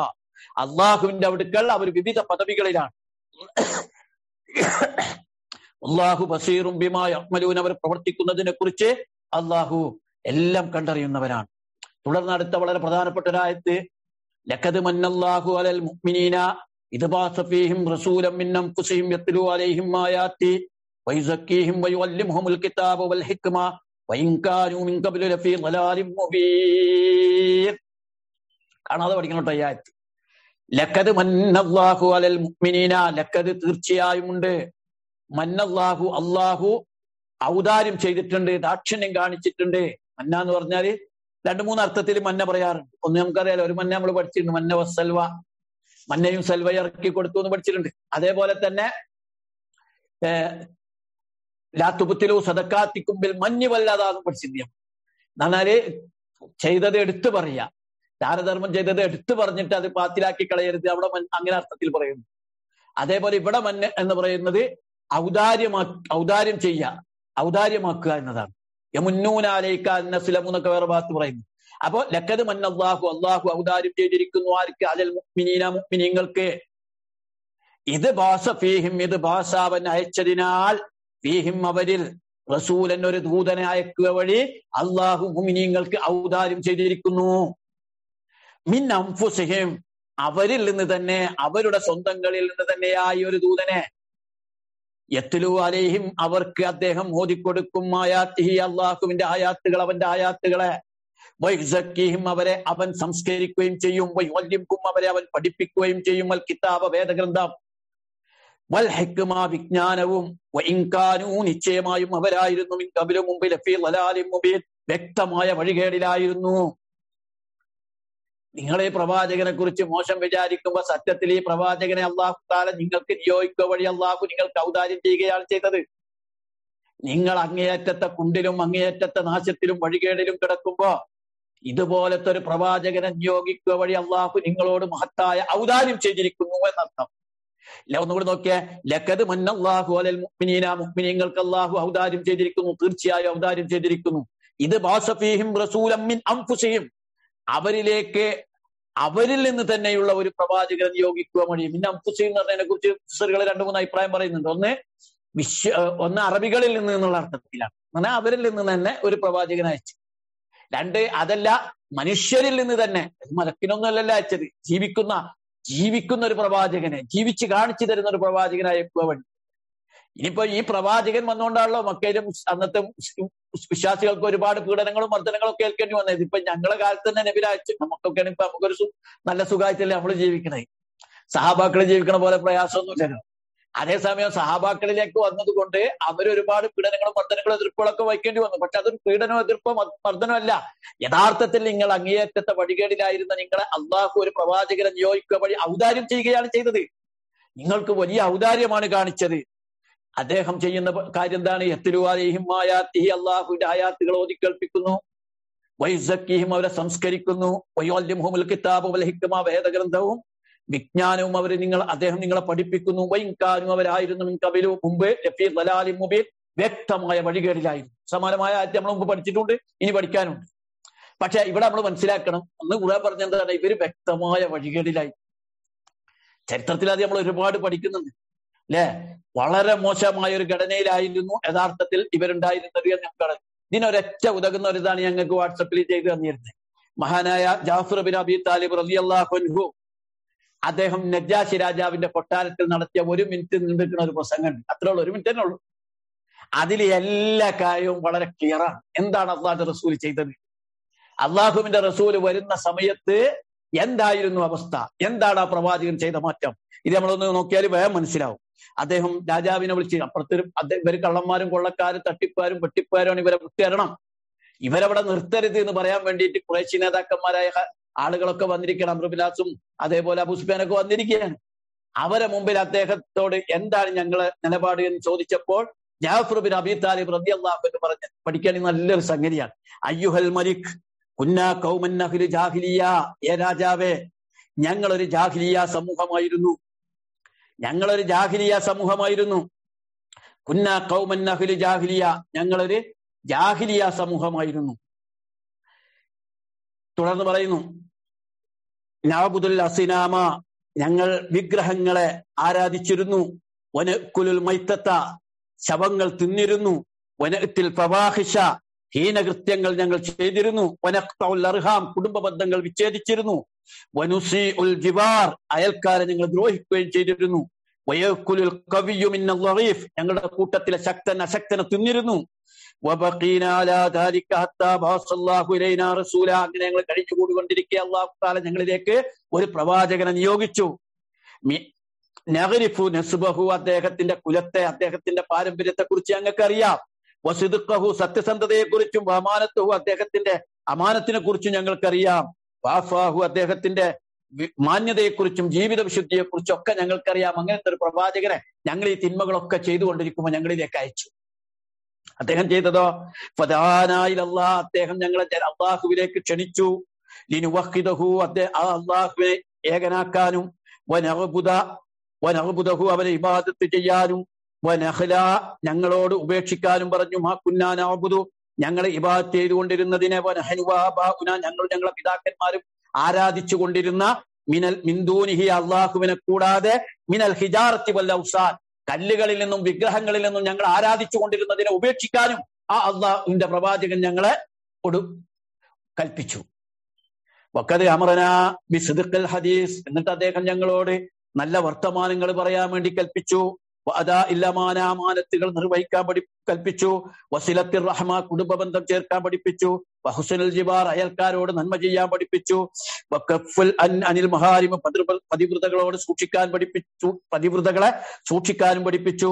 അള്ളാഹുവിന്റെ അടുക്കൽ അവർ വിവിധ പദവികളിലാണ് അള്ളാഹു ബസീറും ബിമായ അഹ്മലൂൻ അവർ പ്രവർത്തിക്കുന്നതിനെ കുറിച്ച് അള്ളാഹു എല്ലാം കണ്ടറിയുന്നവരാണ് തുടർന്ന് അടുത്ത വളരെ പ്രധാനപ്പെട്ട ഒരായത്ത് ലക്കത് മന്നല്ലാഹു അലൽ മുഅ്മിനീന ഇത് ഫീഹിം റസൂലം മിൻ അൻഫുസിഹിം യത്ലു അലൈഹിം ആയാത്തി വയുസക്കീഹിം വയുഅല്ലിമുഹുൽ കിതാബ വൽ ഹിക്മ വഇൻ കാനൂ മിൻ ഖബ്ലു ലഫീ ളലാലിൻ മുബീൻ കാണാതെ പഠിക്കണം കേട്ടോ ഈ ആയത്ത് ലക്കത് മന്നല്ലാഹു അലൽ മുഅ്മിനീന ലക്കത് തീർച്ചയായും ഉണ്ട് മന്നല്ലാഹു അള്ളാഹു ഔദാര്യം ചെയ്തിട്ടുണ്ട് ദാക്ഷിണ്യം കാണിച്ചിട്ടുണ്ട് മന്ന എന്ന് പറഞ്ഞാല് രണ്ടു മൂന്ന് അർത്ഥത്തിൽ മന്ന പറയാറുണ്ട് ഒന്ന് നമുക്കറിയാലോ ഒരു മന്ന നമ്മൾ പഠിച്ചിട്ടുണ്ട് മന്ന വസ്സൽവ മന്നയും സൽവയും ഇറക്കി കൊടുത്തു എന്ന് പഠിച്ചിട്ടുണ്ട് അതേപോലെ തന്നെ ലാത്തുപത്തിലോ സദക്കാത്തിക്കുമ്പിൽ മഞ്ഞ് വല്ലാതാന്ന് പഠിച്ചിട്ടുണ്ട് എന്നാല് ചെയ്തത് എടുത്തു പറയാ ദാനധർമ്മം ചെയ്തത് എടുത്തു പറഞ്ഞിട്ട് അത് പാത്തിലാക്കി കളയരുത് അവിടെ അങ്ങനെ അർത്ഥത്തിൽ പറയുന്നു അതേപോലെ ഇവിടെ മഞ്ഞ് എന്ന് പറയുന്നത് ഔദാര്യമാ ഔദാര്യം ചെയ്യുക ഔദാര്യമാക്കുക എന്നതാണ് യമുന്നൂനാലേക്ക നസ്ലമുന്നൊക്കെ വേറെ ഭാഗത്ത് പറയുന്നു അപ്പോ ലക്കത് മന്നല്ലാഹു അള്ളാഹു ഔദാര്യം ചെയ്തിരിക്കുന്നു ആർക്ക് അലൽ മുഅ്മിനീന മുഅ്മിനീങ്ങൾക്ക് ഇത് ഭാഷ ഫീഹിം ഇത് ഭാഷാവൻ അയച്ചതിനാൽ ഫീഹിം അവരിൽ റസൂലൻ ഒരു ദൂതനെ അയക്കുക വഴി അള്ളാഹു മുഅ്മിനീങ്ങൾക്ക് ഔദാര്യം ചെയ്തിരിക്കുന്നു മിൻ അംഫുസിഹിം അവരിൽ നിന്ന് തന്നെ അവരുടെ സ്വന്തങ്ങളിൽ നിന്ന് തന്നെയായി ഒരു ദൂതനെ യത്തിലു അലേഹിം അവർക്ക് അദ്ദേഹം ഓതിക്കൊടുക്കും ആയാത്തിഹി അള്ളാഹുവിന്റെ ആയാത്തുകൾ അവന്റെ ആയാത്തുകളെ വൈസക്കീഹിം അവരെ അവൻ സംസ്കരിക്കുകയും ചെയ്യും വൈവല്യംക്കും അവരെ അവൻ പഠിപ്പിക്കുകയും ചെയ്യും വൽ കിതാബ വേദഗ്രന്ഥം വൽ ഹെക്കുമ വിജ്ഞാനവും വൈൻകാനൂ നിശ്ചയമായും അവരായിരുന്നു മിൻ കബിലും മുമ്പിൽ മുബീൻ വ്യക്തമായ വഴികേടിലായിരുന്നു നിങ്ങൾ ഈ പ്രവാചകനെ കുറിച്ച് മോശം വിചാരിക്കുമ്പോ സത്യത്തിൽ ഈ പ്രവാചകനെ അള്ളാഹു താല നിങ്ങൾക്ക് നിയോഗിക്കുക വഴി അള്ളാഹു നിങ്ങൾക്ക് ഔദാര്യം ചെയ്യുകയാണ് ചെയ്തത് നിങ്ങൾ അങ്ങേയറ്റത്തെ കുണ്ടിലും അങ്ങേയറ്റത്തെ നാശത്തിലും വഴികേടിലും കിടക്കുമ്പോ ഇതുപോലത്തെ ഒരു പ്രവാചകനെ നിയോഗിക്കുക വഴി അള്ളാഹു നിങ്ങളോട് മഹത്തായ ഔദാര്യം ചെയ്തിരിക്കുന്നു എന്നർത്ഥം ഇല്ല ഒന്നുകൂടി നോക്കിയേ ലക്കത് മന്നല്ലാഹു അലൽ മുഅ്മിനീന മുഅ്മിനീങ്ങൾക്ക് അള്ളാഹു ഔദാര്യം ചെയ്തിരിക്കുന്നു തീർച്ചയായും ഔദാര്യം ചെയ്തിരിക്കുന്നു ഇത് ബാസഫീഹിം റസൂലം മിൻ അൻഫുസിഹിം അവരിലേക്ക് അവരിൽ നിന്ന് തന്നെയുള്ള ഒരു പ്രവാചകനെ നിയോഗിക്കുക വഴി പിന്നെ അംഫുസൈൻ എന്ന് പറഞ്ഞതിനെ കുറിച്ച് ഫിസറുകൾ രണ്ടു മൂന്ന് അഭിപ്രായം പറയുന്നുണ്ട് ഒന്ന് വിശ്വ ഒന്ന് അറബികളിൽ നിന്ന് എന്നുള്ള അർത്ഥത്തിലാണ് എന്നാൽ അവരിൽ നിന്ന് തന്നെ ഒരു പ്രവാചകനെ അയച്ചു രണ്ട് അതല്ല മനുഷ്യരിൽ നിന്ന് തന്നെ മലക്കിനൊന്നുമല്ലല്ലോ അയച്ചത് ജീവിക്കുന്ന ജീവിക്കുന്ന ഒരു പ്രവാചകനെ ജീവിച്ച് കാണിച്ചു തരുന്ന ഒരു പ്രവാചകനായക്കുക വഴി ഇനിയിപ്പോ ഈ പ്രവാചകൻ വന്നുകൊണ്ടാണല്ലോ മക്കയിലും അന്നത്തെ വിശ്വാസികൾക്ക് ഒരുപാട് പീഡനങ്ങളും മർദ്ദനങ്ങളും ഒക്കെ ഏൽക്കേണ്ടി വന്നത് ഇപ്പൊ ഞങ്ങളെ കാലത്ത് തന്നെ നബിരാഴ്ച നമുക്കൊക്കെയാണ് ഇപ്പൊ നമുക്കൊരു നല്ല സുഖമായിട്ടല്ലേ നമ്മൾ ജീവിക്കണേ സഹാബാക്കൾ ജീവിക്കണ പോലെ പ്രയാസമൊന്നുമില്ലല്ലോ അതേസമയം സഹാബാക്കളിലേക്ക് വന്നതുകൊണ്ട് അവരൊരുപാട് പീഡനങ്ങളും മർദ്ദനങ്ങളും എതിർപ്പുകളൊക്കെ വയ്ക്കേണ്ടി വന്നു പക്ഷെ അതൊരു പീഡനോ എതിർപ്പോ മർദ്ദനമല്ല യഥാർത്ഥത്തിൽ നിങ്ങൾ അങ്ങേയറ്റത്തെ വഴികേടിലായിരുന്ന നിങ്ങളെ അള്ളാഹു ഒരു പ്രവാചകനെ നിയോഗിക്കുക വഴി ഔദാര്യം ചെയ്യുകയാണ് ചെയ്തത് നിങ്ങൾക്ക് വലിയ ഔദാര്യമാണ് കാണിച്ചത് അദ്ദേഹം ചെയ്യുന്ന കാര്യം എന്താണ് എത്തിലുവാലേഹിം ആയാത്തിഹി അള്ളാഹുവിന്റെ ആയാത്തുകൾ ഓതിക്കേൾപ്പിക്കുന്നു വൈസക്കിഹിം അവരെ സംസ്കരിക്കുന്നു വയോല്യമുഹുൽ കിതാബ് വലഹിക്കുമ വേദഗ്രന്ഥവും വിജ്ഞാനവും അവർ നിങ്ങൾ അദ്ദേഹം നിങ്ങളെ പഠിപ്പിക്കുന്നു വൈൻകാനും അവരായിരുന്നു കബിലു മുമ്പ് ലഫീർ ദലാലി മുബീൻ വ്യക്തമായ വഴികേടിലായിരുന്നു സമാനമായ ആദ്യം നമ്മൾ മുമ്പ് പഠിച്ചിട്ടുണ്ട് ഇനി പഠിക്കാനുണ്ട് പക്ഷെ ഇവിടെ നമ്മൾ മനസ്സിലാക്കണം ഒന്ന് കുറെ പറഞ്ഞെന്താണ് ഇവര് വ്യക്തമായ വഴികേടിലായി ചരിത്രത്തിൽ അത് നമ്മൾ ഒരുപാട് പഠിക്കുന്നുണ്ട് അല്ലെ വളരെ മോശമായ ഒരു ഘടനയിലായിരുന്നു യഥാർത്ഥത്തിൽ ഇവരുണ്ടായിരുന്നത് എന്ന് നമുക്ക് ഇതിനൊരൊറ്റ ഉതകുന്ന ഒരു ഇതാണ് ഞങ്ങൾക്ക് വാട്സപ്പിൽ ചെയ്തു തന്നിരുന്നത് മഹാനായ ജാഫർ ബിൻ അബി താലിബ് റലി അള്ളാഹുൻഹു അദ്ദേഹം നജാഷി രാജാവിന്റെ കൊട്ടാരത്തിൽ നടത്തിയ ഒരു മിനിറ്റ് നീണ്ടിരിക്കുന്ന ഒരു പ്രസംഗമുണ്ട് അത്രേ ഉള്ളൂ ഒരു മിനിറ്റ് തന്നെ ഉള്ളൂ അതിൽ എല്ലാ കാര്യവും വളരെ ക്ലിയറാണ് എന്താണ് അള്ളാഹു റസൂൽ ചെയ്തത് അള്ളാഹുവിന്റെ റസൂൽ വരുന്ന സമയത്ത് എന്തായിരുന്നു അവസ്ഥ എന്താണ് ആ പ്രവാചകൻ ചെയ്ത മാറ്റം ഇത് നമ്മളൊന്ന് നോക്കിയാൽ വേഗം മനസ്സിലാവും അദ്ദേഹം രാജാവിനെ വിളിച്ച് അപ്പുറത്ത് അദ്ദേഹം ഇവര് കള്ളന്മാരും കൊള്ളക്കാരും തട്ടിപ്പാരും വെട്ടിപ്പാരും ഇവരെ വിട്ടുതരണം ഇവരവിടെ നിർത്തരുത് എന്ന് പറയാൻ വേണ്ടിയിട്ട് കുറേശ്ശി നേതാക്കന്മാരായ ആളുകളൊക്കെ വന്നിരിക്കണം അമ്രുബിലാസും അതേപോലെ അബുസ്ബാനൊക്കെ വന്നിരിക്കുകയാണ് അവരെ മുമ്പിൽ അദ്ദേഹത്തോട് എന്താണ് ഞങ്ങളെ നിലപാട് എന്ന് ചോദിച്ചപ്പോൾ ജാഫർ ബിൻ അബി താലിബ് റബി അള്ളാഹു എന്ന് പറഞ്ഞ് പഠിക്കാൻ നല്ലൊരു സംഗതിയാണ് അയ്യുഹൽ മലിക് കുന്ന കൗമന്നഹുൽ ജാഹിലിയ ഏ രാജാവേ ഞങ്ങളൊരു ജാഹിലിയ സമൂഹമായിരുന്നു ഞങ്ങളൊരു ജാഹിലിയ സമൂഹമായിരുന്നു കുന്ന കൗമന്നഹുൽ ജാഹിലിയ ഞങ്ങളൊരു ജാഹിലിയ സമൂഹമായിരുന്നു തുടർന്ന് പറയുന്നു നവബുദുൽ അസിനാമ ഞങ്ങൾ വിഗ്രഹങ്ങളെ ആരാധിച്ചിരുന്നു വനക്കുലുൽ മൈത്തത്ത ശവങ്ങൾ തിന്നിരുന്നു വനത്തിൽ പ്രവാഹിഷ ഹീനകൃത്യങ്ങൾ ഞങ്ങൾ ചെയ്തിരുന്നു വനഖ്തഉൽ അർഹാം കുടുംബ ബന്ധങ്ങൾ വിച്ഛേദിച്ചിരുന്നു വനുസി ഉൽ ജിവാർ അയൽക്കാരെ ഞങ്ങൾ ദ്രോഹിക്കുകയും ചെയ്തിരുന്നു വയക്കുലുൽ കവിയു മിന്നൽ ളഗീഫ് ഞങ്ങളുടെ കൂട്ടത്തിലെ ശക്തൻ അശക്തനെ തിന്നിരുന്നു വബഖീന അലാ ദാലിക ഹത്താ ബഅസല്ലാഹു ഇലൈനാ റസൂല അങ്ങനെ ഞങ്ങൾ കഴിഞ്ഞുകൂടിക്കൊണ്ടിരിക്കെ അല്ലാഹു തആല ഞങ്ങളിലേക്ക് ഒരു പ്രവാചകനെ നിയോഗിച്ചു മി- നഗരിഫു നസ്ബഹു അദ്ദേഹത്തിന്റെ കുലത്തെ അദ്ദേഹത്തിന്റെ പാരമ്പര്യത്തെ കുറിച്ച് ഞങ്ങൾക്ക് അറിയാം വസിദുക്കഹു സത്യസന്ധതയെ കുറിച്ചും അമാനത്തുഹു അദ്ദേഹത്തിന്റെ അമാനത്തിനെ കുറിച്ചും ഞങ്ങൾക്കറിയാം വാഫാഹു അദ്ദേഹത്തിന്റെ വി- മാന്യതയെക്കുറിച്ചും ജീവിത വിശുദ്ധിയെക്കുറിച്ചും ഒക്കെ ഞങ്ങൾക്കറിയാം അങ്ങനത്തെ ഒരു പ്രവാചകനെ ഞങ്ങൾ ഈ തിന്മകളൊക്കെ ചെയ്തുകൊണ്ടിരിക്കുമ്പോൾ ഞങ്ങളിലേക്ക് അയച്ചു അദ്ദേഹം ചെയ്തതോ ഫദാനായിൽ അള്ളാഹ് അദ്ദേഹം ഞങ്ങളെ ജന- അള്ളാഹുവിലേക്ക് ക്ഷണിച്ചു ലിനുവഹിദഹു അദ്ദേഹം ആ അള്ളാഹുവിനെ ഏകനാക്കാനും വനഅബുദ വനഅബുദഹു അവരെ ഇബാദത്ത് ചെയ്യാനും വനഹ്ല ഞങ്ങളോട് ഉപേക്ഷിക്കാനും പറഞ്ഞു മാ കുന്നാനഅബുദു ഞങ്ങളെ ഇബാദത്ത് ചെയ്തുകൊണ്ടിരുന്നതിനെ വനഹനുവാബാഉന ഞങ്ങൾ ഞങ്ങളെ പിതാക്കന്മാരും ആരാധിച്ചു കൊണ്ടിരുന്ന മിനൽ മിന്ദൂനിഹി അള്ളാഹുവിനെ കൂടാതെ മിനൽ ഹിജാറത്തി വല്ല ഔസാൻ കല്ലുകളിൽ നിന്നും വിഗ്രഹങ്ങളിൽ നിന്നും ഞങ്ങൾ ആരാധിച്ചു കൊണ്ടിരുന്നതിനെ ഉപേക്ഷിക്കാനും ആ അള്ളാഹുവിന്റെ പ്രവാചകൻ ഞങ്ങളെ കൊടു കൽപ്പിച്ചു വക്കത് അമറന ബിസിദ്ഖിൽ ഹദീസ് എന്നിട്ട് അദ്ദേഹം ഞങ്ങളോട് നല്ല വർത്തമാനങ്ങൾ പറയാൻ വേണ്ടി കൽപ്പിച്ചു അതാ ഇല്ലമാനാമാനത്തുകൾ നിർവഹിക്കാൻ പഠി കൽപ്പിച്ചു വസിലത്തിർ റഹ്മ കുടുംബ ബന്ധം ചേർക്കാൻ പഠിപ്പിച്ചു വഹുസനുൽ ജിബാർ അയൽക്കാരോട് നന്മ ചെയ്യാൻ പഠിപ്പിച്ചു വഖഫുൽ അൻ അനിൽ മഹാരിമ പതിവൃ- പതിവ്രതകളോട് സൂക്ഷിക്കാൻ പഠിപ്പിച്ചു പതിവ്രതകളെ സൂക്ഷിക്കാനും പഠിപ്പിച്ചു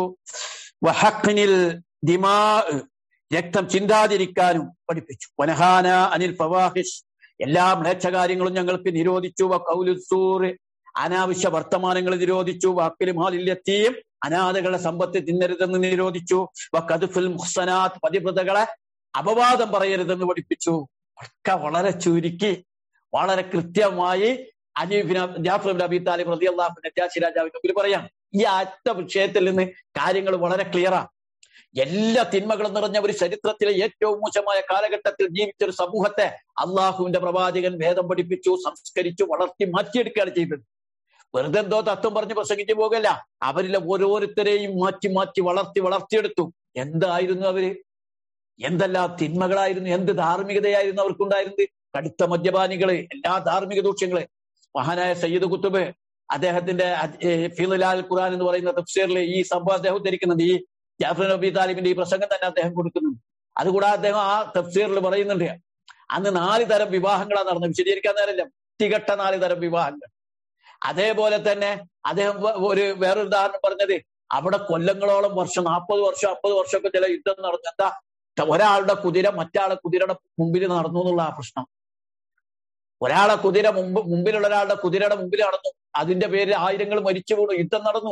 വഹഖ്നിൽ ദിമാ രക്തം ചിന്താതിരിക്കാനും പഠിപ്പിച്ചു വനഹാന അനിൽ ഫവാഹിഷ് എല്ലാ മ്ലേച്ഛകാര്യങ്ങളും ഞങ്ങൾക്ക് നിരോധിച്ചു വഖൗലുസൂർ അനാവശ്യ വർത്തമാനങ്ങൾ നിരോധിച്ചു വാക്കിലും ഹാലില്ലെത്തിയും അനാഥകളുടെ സമ്പത്ത് തിന്നരുതെന്ന് നിരോധിച്ചു വഖദ്ഫുൽ മുഹ്സനാത്ത് പതിവ്രതകളെ അപവാദം പറയരുതെന്ന് പഠിപ്പിച്ചു ഒക്കെ വളരെ ചുരുക്കി വളരെ കൃത്യമായി അനീഫിന ജാഫർ ബിൻ അബി താലിബ് റളിയല്ലാഹു നജാശി രാജാവിന്റെ മുമ്പിൽ പറയാം ഈ അറ്റ വിഷയത്തിൽ നിന്ന് കാര്യങ്ങൾ വളരെ ക്ലിയറാണ് എല്ലാ തിന്മകളും നിറഞ്ഞ ഒരു ചരിത്രത്തിലെ ഏറ്റവും മോശമായ കാലഘട്ടത്തിൽ ജീവിച്ച ഒരു സമൂഹത്തെ അള്ളാഹുവിന്റെ പ്രവാചകൻ വേദം പഠിപ്പിച്ചു സംസ്കരിച്ചു വളർത്തി മാറ്റിയെടുക്കുകയാണ് ചെയ്തത് വെറുതെ എന്തോ തത്വം പറഞ്ഞ് പ്രസംഗിച്ചു പോകല്ല അവരിലെ ഓരോരുത്തരെയും മാറ്റി മാറ്റി വളർത്തി വളർത്തിയെടുത്തു എന്തായിരുന്നു അവര് എന്തെല്ലാം തിന്മകളായിരുന്നു എന്ത് ധാർമ്മികതയായിരുന്നു അവർക്കുണ്ടായിരുന്നത് കടുത്ത മദ്യപാനികള് എല്ലാ ധാർമ്മിക ദൂഷ്യങ്ങള് മഹാനായ സയ്യിദ് കുത്തുബ് അദ്ദേഹത്തിന്റെ ഫിലാൽ ഖുർആൻ എന്ന് പറയുന്ന തഫ്സീറിൽ ഈ സംഭവം അദ്ദേഹം ഉദ്ധരിക്കുന്നുണ്ട് ഈ ജാഫർ നബി താലിബിന്റെ ഈ പ്രസംഗം തന്നെ അദ്ദേഹം കൊടുക്കുന്നുണ്ട് അതുകൂടാതെ അദ്ദേഹം ആ തഫ്സീറിൽ പറയുന്നുണ്ട് അന്ന് നാല് തരം വിവാഹങ്ങളാണ് നടന്നത് വിശദീകരിക്കാൻ നേരമില്ല തികട്ട നാല് തരം വിവാഹങ്ങൾ അതേപോലെ തന്നെ അദ്ദേഹം വ- ഒരു വേറൊരു ഉദാഹരണം പറഞ്ഞത് അവിടെ കൊല്ലങ്ങളോളം വർഷം നാൽപ്പത് വർഷം അമ്പത് വർഷമൊക്കെ ചില യുദ്ധം നടന്നു എന്താ ഒരാളുടെ കുതിര മറ്റാളെ കുതിരയുടെ മുമ്പിൽ നടന്നു എന്നുള്ള ആ പ്രശ്നം ഒരാളെ കുതിര മുമ്പ് മുമ്പിലുള്ള ഒരാളുടെ കുതിരയുടെ മുമ്പിൽ നടന്നു അതിന്റെ പേരിൽ ആയിരങ്ങൾ മരിച്ചു വീണു യുദ്ധം നടന്നു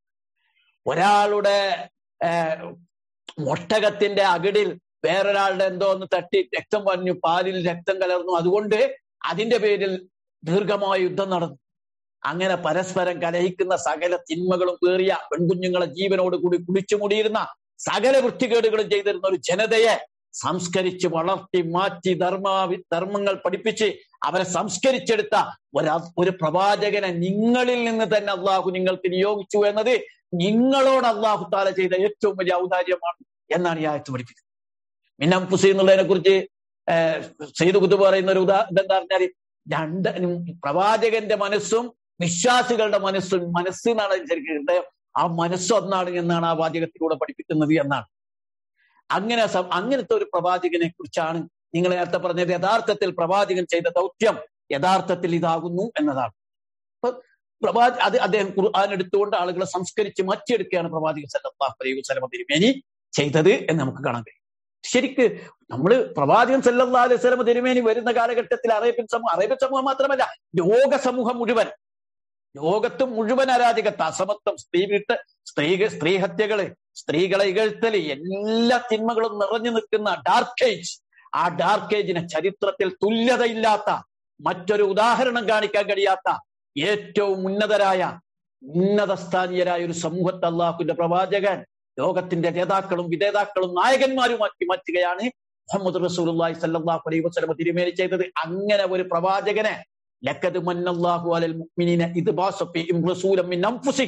ഒരാളുടെ ഏർ, ഒട്ടകത്തിന്റെ അകിടിൽ വേറൊരാളുടെ എന്തോ ഒന്ന് തട്ടി രക്തം പറഞ്ഞു പാലിൽ രക്തം കലർന്നു അതുകൊണ്ട് അതിന്റെ പേരിൽ ദീർഘമായ യുദ്ധം നടന്നു അങ്ങനെ പരസ്പരം കലഹിക്കുന്ന സകല തിന്മകളും പേറിയ പെൺകുഞ്ഞുങ്ങളെ ജീവനോട് കൂടി കുടിച്ചു മൂടിയിരുന്ന സകല വൃത്തികേടുകളും ചെയ്തിരുന്ന ഒരു ജനതയെ സംസ്കരിച്ച് വളർത്തി മാറ്റി ധർമ്മ ധർമ്മങ്ങൾ പഠിപ്പിച്ച് അവരെ സംസ്കരിച്ചെടുത്ത ഒരു ഒരു പ്രവാചകനെ നിങ്ങളിൽ നിന്ന് തന്നെ അള്ളാഹു നിങ്ങൾക്ക് നിയോഗിച്ചു എന്നത് നിങ്ങളോട് അള്ളാഹു താല ചെയ്ത ഏറ്റവും വലിയ ഔദാര്യമാണ് എന്നാണ് ഈ ആയത്ത് പഠിപ്പിക്കുന്നത് മിന്നംപുസി എന്നുള്ളതിനെ കുറിച്ച് സെയ്ദ് കുത്ത് പറയുന്ന ഒരു ഉദാ ഇതെന്താ പറഞ്ഞാൽ രണ്ട് പ്രവാചകന്റെ മനസ്സും വിശ്വാസികളുടെ മനസ്സും മനസ്സ് എന്നാണ് ശരിക്കും ഹൃദയം ആ മനസ്സ് ഒന്നാണ് എന്നാണ് ആ വാചകത്തിലൂടെ പഠിപ്പിക്കുന്നത് എന്നാണ് അങ്ങനെ സം- അങ്ങനത്തെ ഒരു പ്രവാചകനെ കുറിച്ചാണ് നിങ്ങൾ നേരത്തെ പറഞ്ഞത് യഥാർത്ഥത്തിൽ പ്രവാചകൻ ചെയ്ത ദൗത്യം യഥാർത്ഥത്തിൽ ഇതാകുന്നു എന്നതാണ് അപ്പൊ പ്രവാ അത് അദ്ദേഹം ഖുർആൻ എടുത്തുകൊണ്ട് ആളുകളെ സംസ്കരിച്ച് മാറ്റിയെടുക്കുകയാണ് പ്രവാചകൻ സല്ലല്ലാഹു അലൈഹി വസല്ലം തിരുമേനി ചെയ്തത് എന്ന് നമുക്ക് കാണാൻ കഴിയും ശരിക്ക് നമ്മൾ പ്രവാചകൻ സല്ലല്ലാഹു അലൈഹി വസല്ലം തിരുമേനി വരുന്ന കാലഘട്ടത്തിൽ അറേബ്യൻ സമൂഹം അറേബ്യൻ സമൂഹം മാത്രമല്ല ലോക സമൂഹം മുഴുവൻ ലോകത്ത് മുഴുവൻ അരാജകത്വ അസമത്വം സ്ത്രീ വീട്ട് സ്ത്രീ സ്ത്രീഹത്യകള് സ്ത്രീകളെ ഇകഴ്ത്തല് എല്ലാ തിന്മകളും നിറഞ്ഞു നിൽക്കുന്ന ഡാർക്ക് ഏജ് ആ ഡാർക്ക് ഏജിന് ചരിത്രത്തിൽ തുല്യതയില്ലാത്ത മറ്റൊരു ഉദാഹരണം കാണിക്കാൻ കഴിയാത്ത ഏറ്റവും ഉന്നതരായ ഉന്നതസ്ഥാനീയരായ ഒരു സമൂഹത്തെ അള്ളാഹുവിന്റെ പ്രവാചകൻ ലോകത്തിന്റെ നേതാക്കളും വിധേതാക്കളും നായകന്മാരുമാക്കി മാറ്റുകയാണ് മുഹമ്മദ് റസൂലുള്ളാഹി സ്വല്ലല്ലാഹു അലൈഹി വസല്ലം തിരുമേനി ചെയ്തത് അങ്ങനെ ഒരു പ്രവാചകനെ ലക്കത് മന്നല്ലാഹു അലൽ മുഅ്മിനീന ഇത് ബാസഫിഹിം റസൂലൻ മിൻ അൻഫുസിഹിം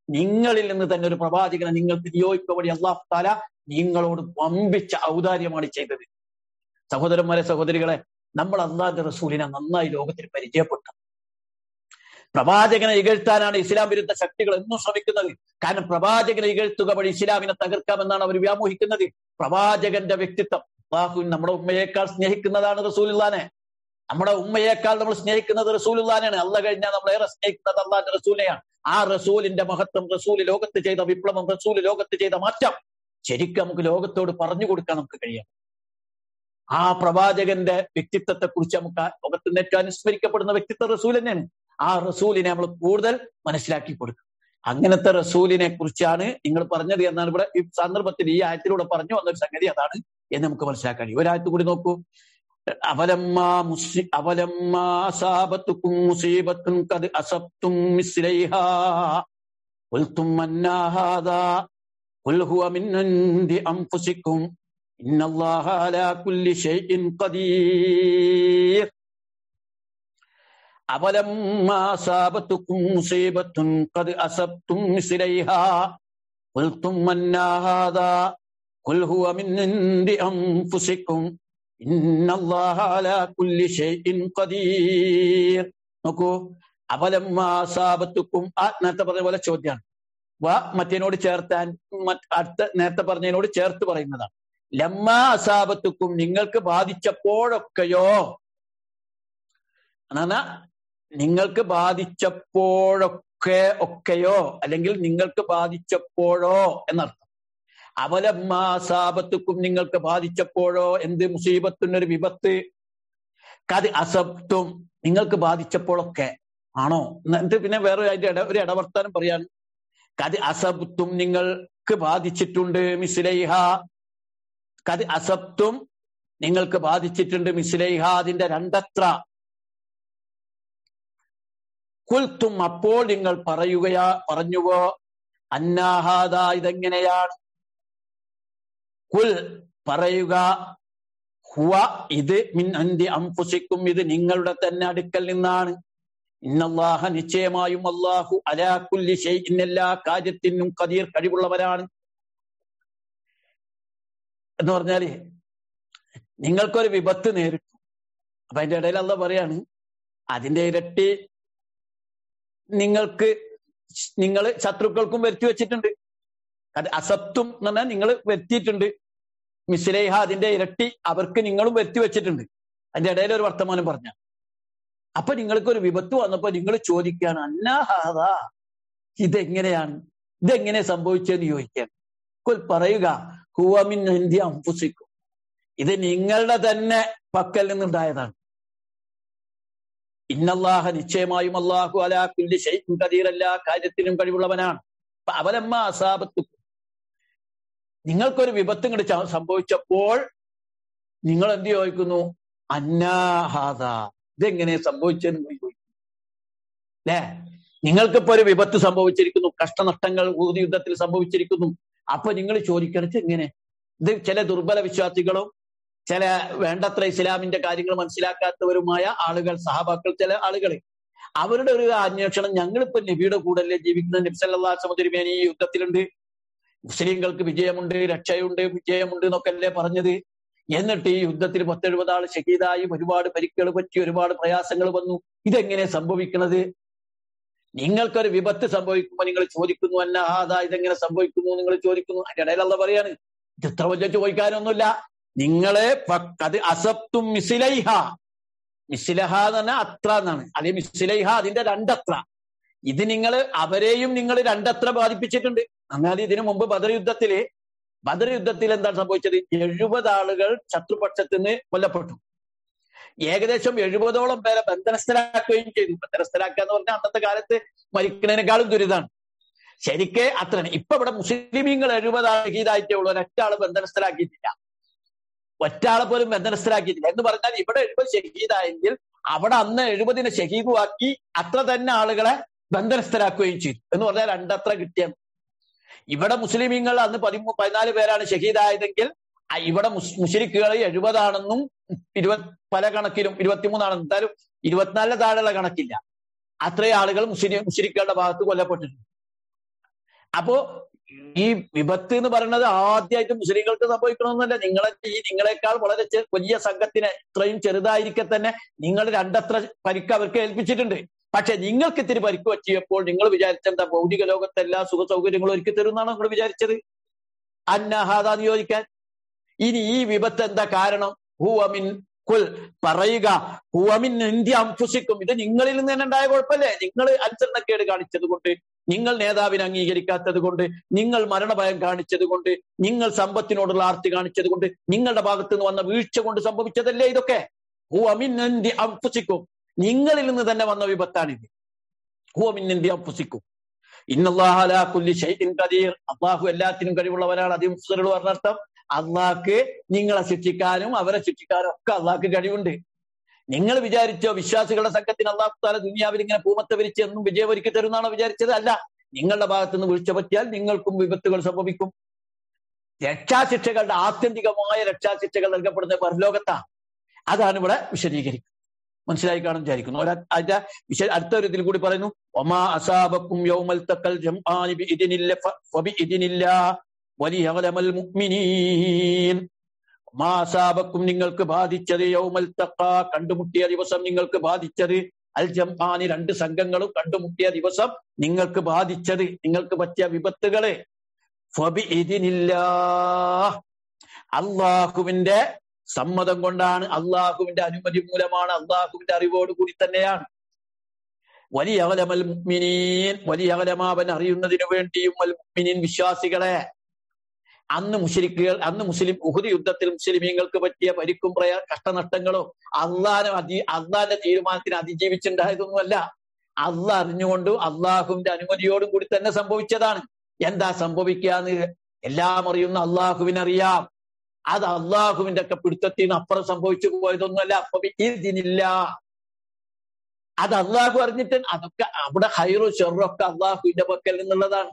നിങ്ങളിൽ നിന്ന് തന്നെ ഒരു പ്രവാചകനെ നിങ്ങൾക്ക് നിയോഗിക്കുക വഴി അള്ളാഹു താല നിങ്ങളോട് വമ്പിച്ച ഔദാര്യമാണ് ചെയ്തത് സഹോദരന്മാരെ സഹോദരികളെ നമ്മൾ അള്ളാന്റെ റസൂലിനെ നന്നായി ലോകത്തിൽ പരിചയപ്പെട്ടു പ്രവാചകനെ ഇകഴ്ത്താനാണ് ഇസ്ലാം വിരുദ്ധ ശക്തികൾ എന്നും ശ്രമിക്കുന്നത് കാരണം പ്രവാചകനെ ഇകഴ്ത്തുക വഴി ഇസ്ലാമിനെ തകർക്കാമെന്നാണ് അവർ വ്യാമോഹിക്കുന്നത് പ്രവാചകന്റെ വ്യക്തിത്വം അള്ളാഹു നമ്മുടെ ഉമ്മയേക്കാൾ സ്നേഹിക്കുന്നതാണ് റസൂലുള്ളാനെ നമ്മുടെ ഉമ്മയേക്കാൾ നമ്മൾ സ്നേഹിക്കുന്നത് റസൂലുള്ളാനാണ് അല്ല കഴിഞ്ഞാൽ നമ്മൾ ഏറെ സ്നേഹിക്കുന്നത് അള്ളാന്റെ റസൂലിനെയാണ് ആ റസൂലിന്റെ മഹത്വം റസൂല് ലോകത്ത് ചെയ്ത വിപ്ലവം റസൂല് ലോകത്ത് ചെയ്ത മാറ്റം ശരിക്കും നമുക്ക് ലോകത്തോട് പറഞ്ഞു കൊടുക്കാൻ നമുക്ക് കഴിയാം ആ പ്രവാചകന്റെ വ്യക്തിത്വത്തെ കുറിച്ച് നമുക്ക് ലോകത്ത് നിന്ന് ഏറ്റവും അനുസ്മരിക്കപ്പെടുന്ന വ്യക്തിത്വം റസൂൽ തന്നെയാണ് ആ റസൂലിനെ നമ്മൾ കൂടുതൽ മനസ്സിലാക്കി കൊടുക്കും അങ്ങനത്തെ റസൂലിനെ കുറിച്ചാണ് നിങ്ങൾ പറഞ്ഞത് എന്നാണ് ഇവിടെ ഈ സന്ദർഭത്തിൽ ഈ ആയത്തിലൂടെ പറഞ്ഞു വന്ന ഒരു സംഗതി അതാണ് എന്ന് നമുക്ക് മനസ്സിലാക്കാൻ കഴിയും ഒരായത്ത് കൂടി നോക്കൂ അവലമ്മാ മുസി അവലമ്മാ അസാബത്തുക്കും മുസീബത്തും കത് അസബ്തും മിസ്ലൈഹാ قلتم منا هذا قل هو من عند أنفسكم إن الله على كل شيء قدير أولما أصابتكم مصيبة قد أصبتم مثليها قلتم منا هذا قل هو من عند أنفسكم إن الله على كل شيء قدير നോക്കൂ അവലമ്മാസാപത്തുക്കും ആ നേരത്തെ പറഞ്ഞ പോലെ ചോദ്യമാണ് വ മറ്റേനോട് ചേർത്താൻ അടുത്ത നേരത്തെ പറഞ്ഞതിനോട് ചേർത്ത് പറയുന്നതാണ് ലമ്മാ അസാപത്തുക്കും നിങ്ങൾക്ക് ബാധിച്ചപ്പോഴൊക്കെയോ എന്നാ നിങ്ങൾക്ക് ബാധിച്ചപ്പോഴൊക്കെ ഒക്കെയോ അല്ലെങ്കിൽ നിങ്ങൾക്ക് ബാധിച്ചപ്പോഴോ എന്നർത്ഥം അവലമ്മാസാപത്തുക്കും നിങ്ങൾക്ക് ബാധിച്ചപ്പോഴോ എന്ത് മുസീബത്തിനൊരു വിപത്ത് കത് അസബ്തും നിങ്ങൾക്ക് ബാധിച്ചപ്പോഴൊക്കെ ആണോ എന്നിട്ട് പിന്നെ വേറെ അതിന്റെ ഒരു ഇടവർത്താനം പറയാണ് കത് അസബ്തും നിങ്ങൾക്ക് ബാധിച്ചിട്ടുണ്ട് മിസ്ലൈഹ കത് അസബ്തും നിങ്ങൾക്ക് ബാധിച്ചിട്ടുണ്ട് മിസ്ലൈഹ അതിന്റെ രണ്ടത്ര കുൽത്തും അപ്പോൾ നിങ്ങൾ പറയുകയാ പറഞ്ഞുവോ അന്നാഹാദ ഇതെങ്ങനെയാണ് കുൽ പറയുക ഹുവ ഇത് മിൻ അന്തി അംഫുസിക്കും ഇത് നിങ്ങളുടെ തന്നെ അടുക്കൽ നിന്നാണ് ഇന്നല്ലാഹ നിശ്ചയമായും അള്ളാഹു അലാക്കുല്ലി ഷെയ്ഇൻ എല്ലാ കാര്യത്തിനും കദീർ കഴിവുള്ളവരാണ് എന്ന് പറഞ്ഞാല് നിങ്ങൾക്കൊരു വിപത്ത് നേരിട്ടു അപ്പൊ അതിന്റെ ഇടയിൽ അല്ല പറയാണ് അതിന്റെ ഇരട്ടി നിങ്ങൾക്ക് നിങ്ങൾ ശത്രുക്കൾക്കും വരുത്തി വെച്ചിട്ടുണ്ട് അത് അസത്തും എന്ന് പറഞ്ഞാൽ നിങ്ങൾ വരുത്തിയിട്ടുണ്ട് മിസ്ലേഹ അതിന്റെ ഇരട്ടി അവർക്ക് നിങ്ങളും വരുത്തി വെച്ചിട്ടുണ്ട് അതിന്റെ ഇടയിൽ ഒരു വർത്തമാനം പറഞ്ഞ അപ്പൊ നിങ്ങൾക്ക് ഒരു വിപത്ത് വന്നപ്പോ നിങ്ങൾ ചോദിക്കുകയാണ് അന്നാഹാദ ഇതെങ്ങനെയാണ് ഇതെങ്ങനെ സംഭവിച്ചതെന്ന് ചോദിക്കാൻ പറയുക ഹുവമിൻ ഇന്ത്യ അംഫുസിക്കും ഇത് നിങ്ങളുടെ തന്നെ പക്കൽ നിന്നുണ്ടായതാണ് ഇന്നല്ലാഹ നിശ്ചയമായും അള്ളാഹു അലാ കുല്ലി ഷൈഖും കദീർ എല്ലാ കാര്യത്തിനും കഴിവുള്ളവനാണ് അപ്പൊ അവലമ്മ അസാബത്തു നിങ്ങൾക്കൊരു വിപത്ത് ഇങ്ങോട്ട് സംഭവിച്ചപ്പോൾ നിങ്ങൾ എന്ത് ചോദിക്കുന്നു അന്നാഹാദ ഇതെങ്ങനെ സംഭവിച്ചെന്ന് ചോദിക്കുന്നു അല്ലേ നിങ്ങൾക്കിപ്പോ ഒരു വിപത്ത് സംഭവിച്ചിരിക്കുന്നു കഷ്ടനഷ്ടങ്ങൾ ഊതി യുദ്ധത്തിൽ സംഭവിച്ചിരിക്കുന്നു അപ്പൊ നിങ്ങൾ ചോദിക്കണത് എങ്ങനെ ഇത് ചില ദുർബല വിശ്വാസികളും ചില വേണ്ടത്ര ഇസ്ലാമിന്റെ കാര്യങ്ങൾ മനസ്സിലാക്കാത്തവരുമായ ആളുകൾ സഹാബാക്കൾ ചില ആളുകൾ അവരുടെ ഒരു അന്വേഷണം ഞങ്ങളിപ്പോ നബിയുടെ കൂടല്ലേ ജീവിക്കുന്ന നബ്സല്ലാ സമുദ്രമേനി ഈ യുദ്ധത്തിലുണ്ട് മുസ്ലിങ്ങൾക്ക് വിജയമുണ്ട് രക്ഷയുണ്ട് വിജയമുണ്ട് എന്നൊക്കെ അല്ലേ പറഞ്ഞത് എന്നിട്ട് ഈ യുദ്ധത്തിൽ പത്തെഴുപത് ആൾ ഷഹീദായി ഒരുപാട് പരിക്കുകൾ പറ്റി ഒരുപാട് പ്രയാസങ്ങൾ വന്നു ഇതെങ്ങനെ സംഭവിക്കുന്നത് നിങ്ങൾക്കൊരു വിപത്ത് സംഭവിക്കുമ്പോൾ നിങ്ങൾ ചോദിക്കുന്നു അല്ല ആദാ ഇതെങ്ങനെ സംഭവിക്കുന്നു നിങ്ങൾ ചോദിക്കുന്നു അതിന്റെ ഇടയിലുള്ള പറയാണ് ഇത് ഇത്ര വലിയ ചോദിക്കാനൊന്നുമില്ല നിങ്ങളെ അത് അസപ്തും മിസിലൈഹ മിസിലഹ എന്ന് പറഞ്ഞാൽ അത്ര എന്നാണ് അല്ലെങ്കിൽ മിസിലൈഹ അതിന്റെ രണ്ടത്ര ഇത് നിങ്ങൾ അവരെയും നിങ്ങൾ രണ്ടത്ര ബാധിപ്പിച്ചിട്ടുണ്ട് എന്നാൽ ഇതിനു മുമ്പ് ബദർ യുദ്ധത്തില് ബദർ യുദ്ധത്തിൽ എന്താണ് സംഭവിച്ചത് എഴുപത് ആളുകൾ ശത്രുപക്ഷത്ത് നിന്ന് കൊല്ലപ്പെട്ടു ഏകദേശം എഴുപതോളം പേരെ ബന്ധനസ്ഥരാക്കുകയും ചെയ്തു ബന്ധനസ്ഥരാക്കുക എന്ന് പറഞ്ഞാൽ അന്നത്തെ കാലത്ത് മരിക്കുന്നതിനേക്കാളും ദുരിതമാണ് ശരിക്ക് അത്രയാണ് ഇപ്പൊ ഇവിടെ മുസ്ലിമീങ്ങൾ എഴുപത് ഷഹീദായിട്ടേ ഉള്ളൂ ഒരൊറ്റാള് ബന്ധനസ്ഥരാക്കിയിട്ടില്ല ഒറ്റാളെ പോലും ബന്ധനസ്ഥരാക്കിയിട്ടില്ല എന്ന് പറഞ്ഞാൽ ഇവിടെ എഴുപത് ഷഹീദായെങ്കിൽ അവിടെ അന്ന് എഴുപതിനെ ഷഹീദുവാക്കി അത്ര തന്നെ ആളുകളെ ബന്ധനസ്ഥരാക്കുകയും ചെയ്തു എന്ന് പറഞ്ഞാൽ രണ്ടത്ര കിട്ടിയ ഇവിടെ മുസ്ലിമീങ്ങൾ അന്ന് പതിമൂ പതിനാല് പേരാണ് ഷഹീദായതെങ്കിൽ ഇവിടെ മുഷരിക്കുകൾ എഴുപതാണെന്നും ഇരുപത് പല കണക്കിലും ഇരുപത്തിമൂന്നാണെന്നും എന്തായാലും ഇരുപത്തിനാലിന് താഴെയുള്ള കണക്കില്ല അത്രയും ആളുകൾ മുസ്ലിം മുഷരിക്കുകളുടെ ഭാഗത്ത് കൊല്ലപ്പെട്ടിട്ടുണ്ട് അപ്പോ ഈ വിപത്ത് എന്ന് പറയുന്നത് ആദ്യമായിട്ട് മുസ്ലിങ്ങൾക്ക് സംഭവിക്കണമെന്നല്ല നിങ്ങളെ ഈ നിങ്ങളെക്കാൾ വളരെ ചെ- വലിയ സംഘത്തിന് ഇത്രയും ചെറുതായിരിക്കെ തന്നെ നിങ്ങൾ രണ്ടത്ര പരിക്ക് അവർക്ക് ഏൽപ്പിച്ചിട്ടുണ്ട് പക്ഷെ നിങ്ങൾക്ക് ഇത്തിരി പരിക്ക് പറ്റിയപ്പോൾ നിങ്ങൾ വിചാരിച്ചെന്താ ഭൗതിക ലോകത്തെ എല്ലാ സുഖ സൗകര്യങ്ങളും ഒരുക്കി തരുമെന്നാണോ നിങ്ങൾ വിചാരിച്ചത് അന്നഹാദാന്ന് ചോദിക്കാൻ ഇനി ഈ വിപത്ത് എന്താ കാരണം ഹുവമിൻ കുൽ പറയുക ഹുവമിൻ ഇന്ത്യ അംഫുസിക്കും ഇത് നിങ്ങളിൽ നിന്ന് തന്നെ ഉണ്ടായ കുഴപ്പമല്ലേ നിങ്ങൾ അനുസരണക്കേട് കാണിച്ചത് കൊണ്ട് നിങ്ങൾ നേതാവിനെ അംഗീകരിക്കാത്തത് കൊണ്ട് നിങ്ങൾ മരണഭയം കാണിച്ചത് കൊണ്ട് നിങ്ങൾ സമ്പത്തിനോടുള്ള ആർത്തി കാണിച്ചത് കൊണ്ട് നിങ്ങളുടെ ഭാഗത്ത് നിന്ന് വന്ന വീഴ്ച കൊണ്ട് സംഭവിച്ചതല്ലേ ഇതൊക്കെ ഹുവമിൻ ഇന്ത്യ അംഫുസിക്കും നിങ്ങളിൽ നിന്ന് തന്നെ വന്ന വിപത്താണിത് ഹുവമിൻ ഇന്ത്യ അംഫുസിക്കും ഇന്നല്ലാഹല കുല്ലി ഷൈഇൻ ഖദീർ അള്ളാഹു എല്ലാത്തിനും കഴിവുള്ളവരാണ് അതി മുഫ്സറുകൾ പറഞ്ഞർത്ഥം അള്ളാഹ്ക്ക് നിങ്ങളെ ശിക്ഷിക്കാനും അവരെ ശിക്ഷിക്കാനും ഒക്കെ അള്ളാഹ്ക്ക് കഴിവുണ്ട് നിങ്ങൾ വിചാരിച്ചോ വിശ്വാസികളുടെ സംഘത്തിന് അള്ളാഹു താല ദുനിയാവിൽ ഇങ്ങനെ പൂമത്തെ വിരിച്ച് എന്നും വിജയം ഒരുക്കി തരുന്നാണോ വിചാരിച്ചത് അല്ല നിങ്ങളുടെ ഭാഗത്ത് നിന്ന് വീഴ്ച പറ്റിയാൽ നിങ്ങൾക്കും വിപത്തുകൾ സംഭവിക്കും രക്ഷാശിക്ഷകളുടെ ആത്യന്തികമായ രക്ഷാശിക്ഷകൾ നൽകപ്പെടുന്ന പരലോകത്താണ് അതാണ് ഇവിടെ വിശദീകരിക്കുന്നത് മനസ്സിലായി കാണും വിചാരിക്കുന്നു ഒരു അതിന്റെ വിശ അടുത്ത ഒരു ഇതിൽ കൂടി പറയുന്നു ഒമാ അസാബക്കും യൗമൽ തക്കൽ ജംആനി ബിഇദ്നില്ല ഫ- ഫബിഇദ്നില്ല വലിയഅലമൽ മുഅ്മിനീൻ ഒമാ അസാബക്കും നിങ്ങൾക്ക് ബാധിച്ചത് യൗമൽ തക്ക കണ്ടുമുട്ടിയ ദിവസം നിങ്ങൾക്ക് ബാധിച്ചത് അൽ ജംആനി രണ്ട് സംഘങ്ങളും കണ്ടുമുട്ടിയ ദിവസം നിങ്ങൾക്ക് ബാധിച്ചത് നിങ്ങൾക്ക് പറ്റിയ വിപത്തുകളെ ഫബിഇദ്നില്ലാ അള്ളാഹുവിന്റെ സമ്മതം കൊണ്ടാണ് അള്ളാഹുവിന്റെ അനുമതി മൂലമാണ് അള്ളാഹുവിന്റെ അറിവോട് കൂടി തന്നെയാണ് വലിയ അകലമൽ മുഅ്മിനീൻ വലിയ അകലമാവൻ അറിയുന്നതിനു വേണ്ടിയും അൽ മുഅ്മിനീൻ വിശ്വാസികളെ അന്ന് മുസ്ലിക്കുകൾ അന്ന് മുസ്ലിം ഉഹുദ് യുദ്ധത്തിൽ മുസ്ലിമീങ്ങൾക്ക് പറ്റിയ പരിക്കും പ്രയ കഷ്ടനഷ്ടങ്ങളും അള്ളാഹ് അതി അള്ളാന്റെ തീരുമാനത്തിന് അതിജീവിച്ചുണ്ടായതൊന്നുമല്ല അള്ളാഹ് അറിഞ്ഞുകൊണ്ട് അള്ളാഹുവിന്റെ അനുമതിയോടും കൂടി തന്നെ സംഭവിച്ചതാണ് എന്താ സംഭവിക്കാന്ന് എല്ലാം അറിയുന്ന അള്ളാഹുവിനറിയാം അത് അള്ളാഹുവിന്റെ ഒക്കെ പിടുത്തത്തിൽ നിന്ന് അപ്പുറം സംഭവിച്ചു പോയതൊന്നുമല്ല അപ്പൊ ഇതിനില്ല അത് അള്ളാഹു അറിഞ്ഞിട്ട് അതൊക്കെ അവിടെ ഹൈറു ഷെറൊക്കെ അള്ളാഹുവിന്റെ പക്കൽ നിന്നുള്ളതാണ്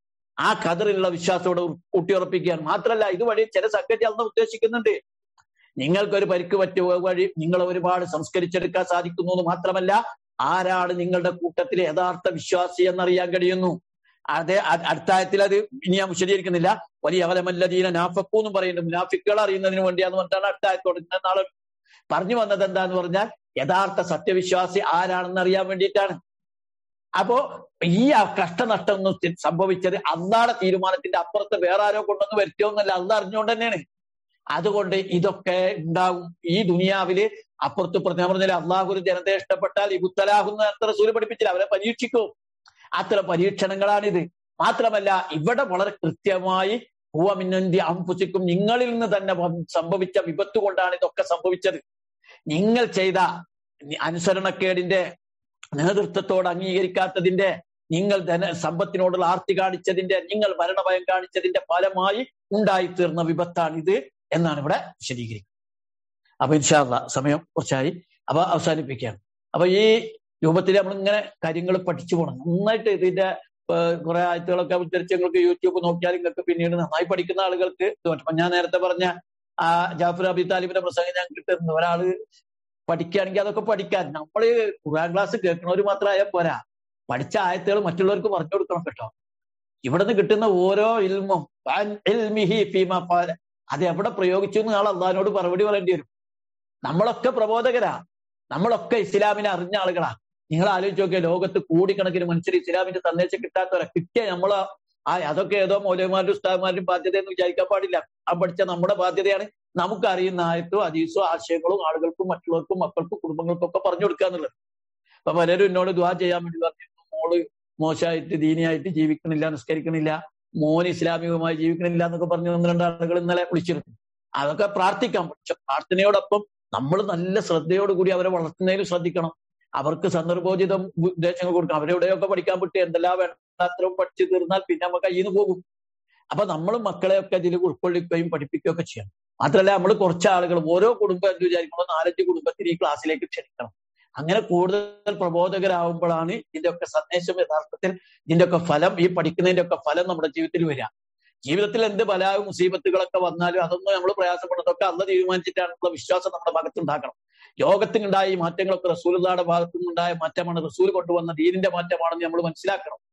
ആ കതറിലുള്ള വിശ്വാസത്തോടെ ഊട്ടിയുറപ്പിക്കുകയാണ് മാത്രല്ല ഇതുവഴി ചില സംഗതി അന്ന് ഉദ്ദേശിക്കുന്നുണ്ട് നിങ്ങൾക്കൊരു പരിക്ക് പറ്റുക വഴി നിങ്ങളെ ഒരുപാട് സംസ്കരിച്ചെടുക്കാൻ സാധിക്കുന്നു എന്ന് മാത്രമല്ല ആരാണ് നിങ്ങളുടെ കൂട്ടത്തിലെ യഥാർത്ഥ വിശ്വാസി എന്നറിയാൻ കഴിയുന്നു അതെ അ- അടുത്ത ആയത്തിൽ അത് ഇനി ഞാൻ വിശദീകരിക്കുന്നില്ല വലിയ അകലമല്ലദീന നാഫക്കു എന്നും പറയുന്നുണ്ട് മുനാഫിക്കുകൾ അറിയുന്നതിന് വേണ്ടിയാന്ന് പറഞ്ഞിട്ടാണ് അടുത്ത ആയത്തോട് ഇന്ന നാളെ പറഞ്ഞു വന്നത് എന്താന്ന് പറഞ്ഞാൽ യഥാർത്ഥ സത്യവിശ്വാസി ആരാണെന്ന് അറിയാൻ വേണ്ടിയിട്ടാണ് അപ്പോ ഈ ആ കഷ്ടനഷ്ടം ഒന്നും തി- സംഭവിച്ചത് അള്ളാടെ തീരുമാനത്തിന്റെ അപ്പുറത്ത് വേറെ ആരോ കൊണ്ടൊന്നും വരുത്തിയൊന്നല്ല അള്ള അറിഞ്ഞുകൊണ്ട് തന്നെയാണ് അതുകൊണ്ട് ഇതൊക്കെ ഉണ്ടാവും ഈ ദുനിയാവില് അപ്പുറത്ത് ഞാൻ പറഞ്ഞാൽ അള്ളാഹു ഒരു ജനതയെ ഇഷ്ടപ്പെട്ടാൽ ഈ ബുത്തലാഹുന്ന അത്ര സൂര്യ പഠിപ്പിച്ചില്ല അവരെ പരീക്ഷിക്കും അത്തരം പരീക്ഷണങ്ങളാണിത് മാത്രമല്ല ഇവിടെ വളരെ കൃത്യമായി ഹുവമിന്നന്തി അംപുസിക്കും നിങ്ങളിൽ നിന്ന് തന്നെ വം- സംഭവിച്ച വിപത്ത് കൊണ്ടാണ് ഇതൊക്കെ സംഭവിച്ചത് നിങ്ങൾ ചെയ്ത അനുസരണക്കേടിന്റെ നേതൃത്വത്തോട് അംഗീകരിക്കാത്തതിന്റെ നിങ്ങൾ ധന സമ്പത്തിനോടുള്ള ആർത്തി കാണിച്ചതിന്റെ നിങ്ങൾ മരണഭയം കാണിച്ചതിന്റെ ഫലമായി ഉണ്ടായിത്തീർന്ന വിപത്താണിത് എന്നാണ് ഇവിടെ വിശദീകരിക്കുന്നത് അപ്പൊ ഇൻഷാല്ല സമയം കുറച്ചായി അപ്പൊ അവസാനിപ്പിക്കുകയാണ് അപ്പൊ ഈ രൂപത്തിൽ നമ്മൾ ഇങ്ങനെ കാര്യങ്ങൾ പഠിച്ചു പോകണം നന്നായിട്ട് ഇതിന്റെ ഏഹ്, കുറെ ആയത്തുകളൊക്കെ ഉദ്ധരിച്ച് നിങ്ങൾക്ക് യൂട്യൂബ് നോക്കിയാൽ നിങ്ങൾക്ക് പിന്നീട് നന്നായി പഠിക്കുന്ന ആളുകൾക്ക് ഇത് പറ്റും. അപ്പൊ ഞാൻ നേരത്തെ പറഞ്ഞ ആ ജാഫർ അബി താലിബിന്റെ പ്രസംഗം ഞാൻ കിട്ടുന്നു ഒരാള് പഠിക്കുകയാണെങ്കിൽ അതൊക്കെ പഠിക്കാൻ നമ്മള് ഖുറാൻ ക്ലാസ് കേൾക്കുന്നവർ മാത്രമായാൽ പോരാ പഠിച്ച ആയത്തുകൾ മറ്റുള്ളവർക്ക് പറഞ്ഞു കൊടുക്കണം കേട്ടോ ഇവിടുന്ന് കിട്ടുന്ന ഓരോ ഇൽമും അൻ ഇൽമിഹി ഫീമാ ഖാല. അത് എവിടെ പ്രയോഗിച്ചു എന്ന് നാളെ അള്ളഹാനോട് മറുപടി പറയേണ്ടി വരും നമ്മളൊക്കെ പ്രബോധകരാ നമ്മളൊക്കെ ഇസ്ലാമിനെ അറിഞ്ഞ ആളുകളാ നിങ്ങൾ ആലോചിച്ച് നോക്കിയ ലോകത്ത് കോടിക്കണക്കിന് മനുഷ്യർ ഇസ്ലാമിന്റെ സന്ദേശം കിട്ടാത്തവരാ കിട്ടിയ നമ്മള് ആ അതൊക്കെ ഏതോ മൗലന്മാരും ഉസ്താദ്മാരും ബാധ്യത എന്ന് വിചാരിക്കാൻ പാടില്ല ആ പഠിച്ച നമ്മുടെ ബാധ്യതയാണ് നമുക്ക് അറിയുന്ന ആയത്തും അതീസും ആശയങ്ങളും ആളുകൾക്കും മറ്റുള്ളവർക്കും മക്കൾക്കും കുടുംബങ്ങൾക്കും ഒക്കെ പറഞ്ഞു കൊടുക്കുക എന്നുള്ളത് അപ്പൊ പലരും എന്നോട് ദ്വാ ചെയ്യാൻ വേണ്ടി പറഞ്ഞിരുന്നു മോള് മോശമായിട്ട് ദീനിയായിട്ട് ജീവിക്കണില്ല നിസ്കരിക്കണില്ല മോൻ ഇസ്ലാമികമായി ജീവിക്കണില്ല എന്നൊക്കെ പറഞ്ഞ് ഒന്ന് രണ്ട് ആളുകൾ ഇന്നലെ വിളിച്ചിരുന്നു അതൊക്കെ പ്രാർത്ഥിക്കാം പക്ഷെ പ്രാർത്ഥനയോടൊപ്പം നമ്മൾ നല്ല ശ്രദ്ധയോടുകൂടി അവരെ വളർത്തുന്നതിൽ ശ്രദ്ധിക്കണം അവർക്ക് സന്ദർഭോചിത ഉപദേശങ്ങൾ കൊടുക്കണം അവരെവിടെയൊക്കെ പഠിക്കാൻ പറ്റി എന്തെല്ലാം വേണ്ടാത്രവും പഠിച്ചു തീർന്നാൽ പിന്നെ നമുക്ക് കയ്യിൽ നിന്ന് പോകും അപ്പൊ നമ്മൾ മക്കളെയൊക്കെ ഇതിൽ ഉൾക്കൊള്ളിക്കുകയും പഠിപ്പിക്കുകയൊക്കെ ചെയ്യണം മാത്രമല്ല നമ്മൾ കുറച്ച് ആളുകൾ ഓരോ കുടുംബം എന്ത് വിചാരിക്കുമ്പോൾ നാലഞ്ച് കുടുംബത്തിന് ഈ ക്ലാസ്സിലേക്ക് ക്ഷണിക്കണം അങ്ങനെ കൂടുതൽ പ്രബോധകരാകുമ്പോഴാണ് ഇതിന്റെ ഒക്കെ സന്ദേശം യഥാർത്ഥത്തിൽ ഇതിന്റെ ഒക്കെ ഫലം ഈ പഠിക്കുന്നതിന്റെ ഒക്കെ ഫലം നമ്മുടെ ജീവിതത്തിൽ വരിക ജീവിതത്തിൽ എന്ത് ബലാവും മുസീബത്തുകളൊക്കെ വന്നാലും അതൊന്നും നമ്മൾ പ്രയാസപ്പെടുന്നതൊക്കെ അന്ന് തീരുമാനിച്ചിട്ടാണുള്ള വിശ്വാസം നമ്മുടെ ഭാഗത്തുണ്ടാക്കണം ലോകത്തിനുണ്ടായ ഈ മാറ്റങ്ങളൊക്കെ റസൂലുള്ളാടെ ഭാഗത്തു നിന്നുണ്ടായ മാറ്റമാണ് റസൂൽ കൊണ്ടുവന്ന ദീനിന്റെ മാറ്റമാണെന്ന് നമ്മൾ മനസ്സിലാക്കണം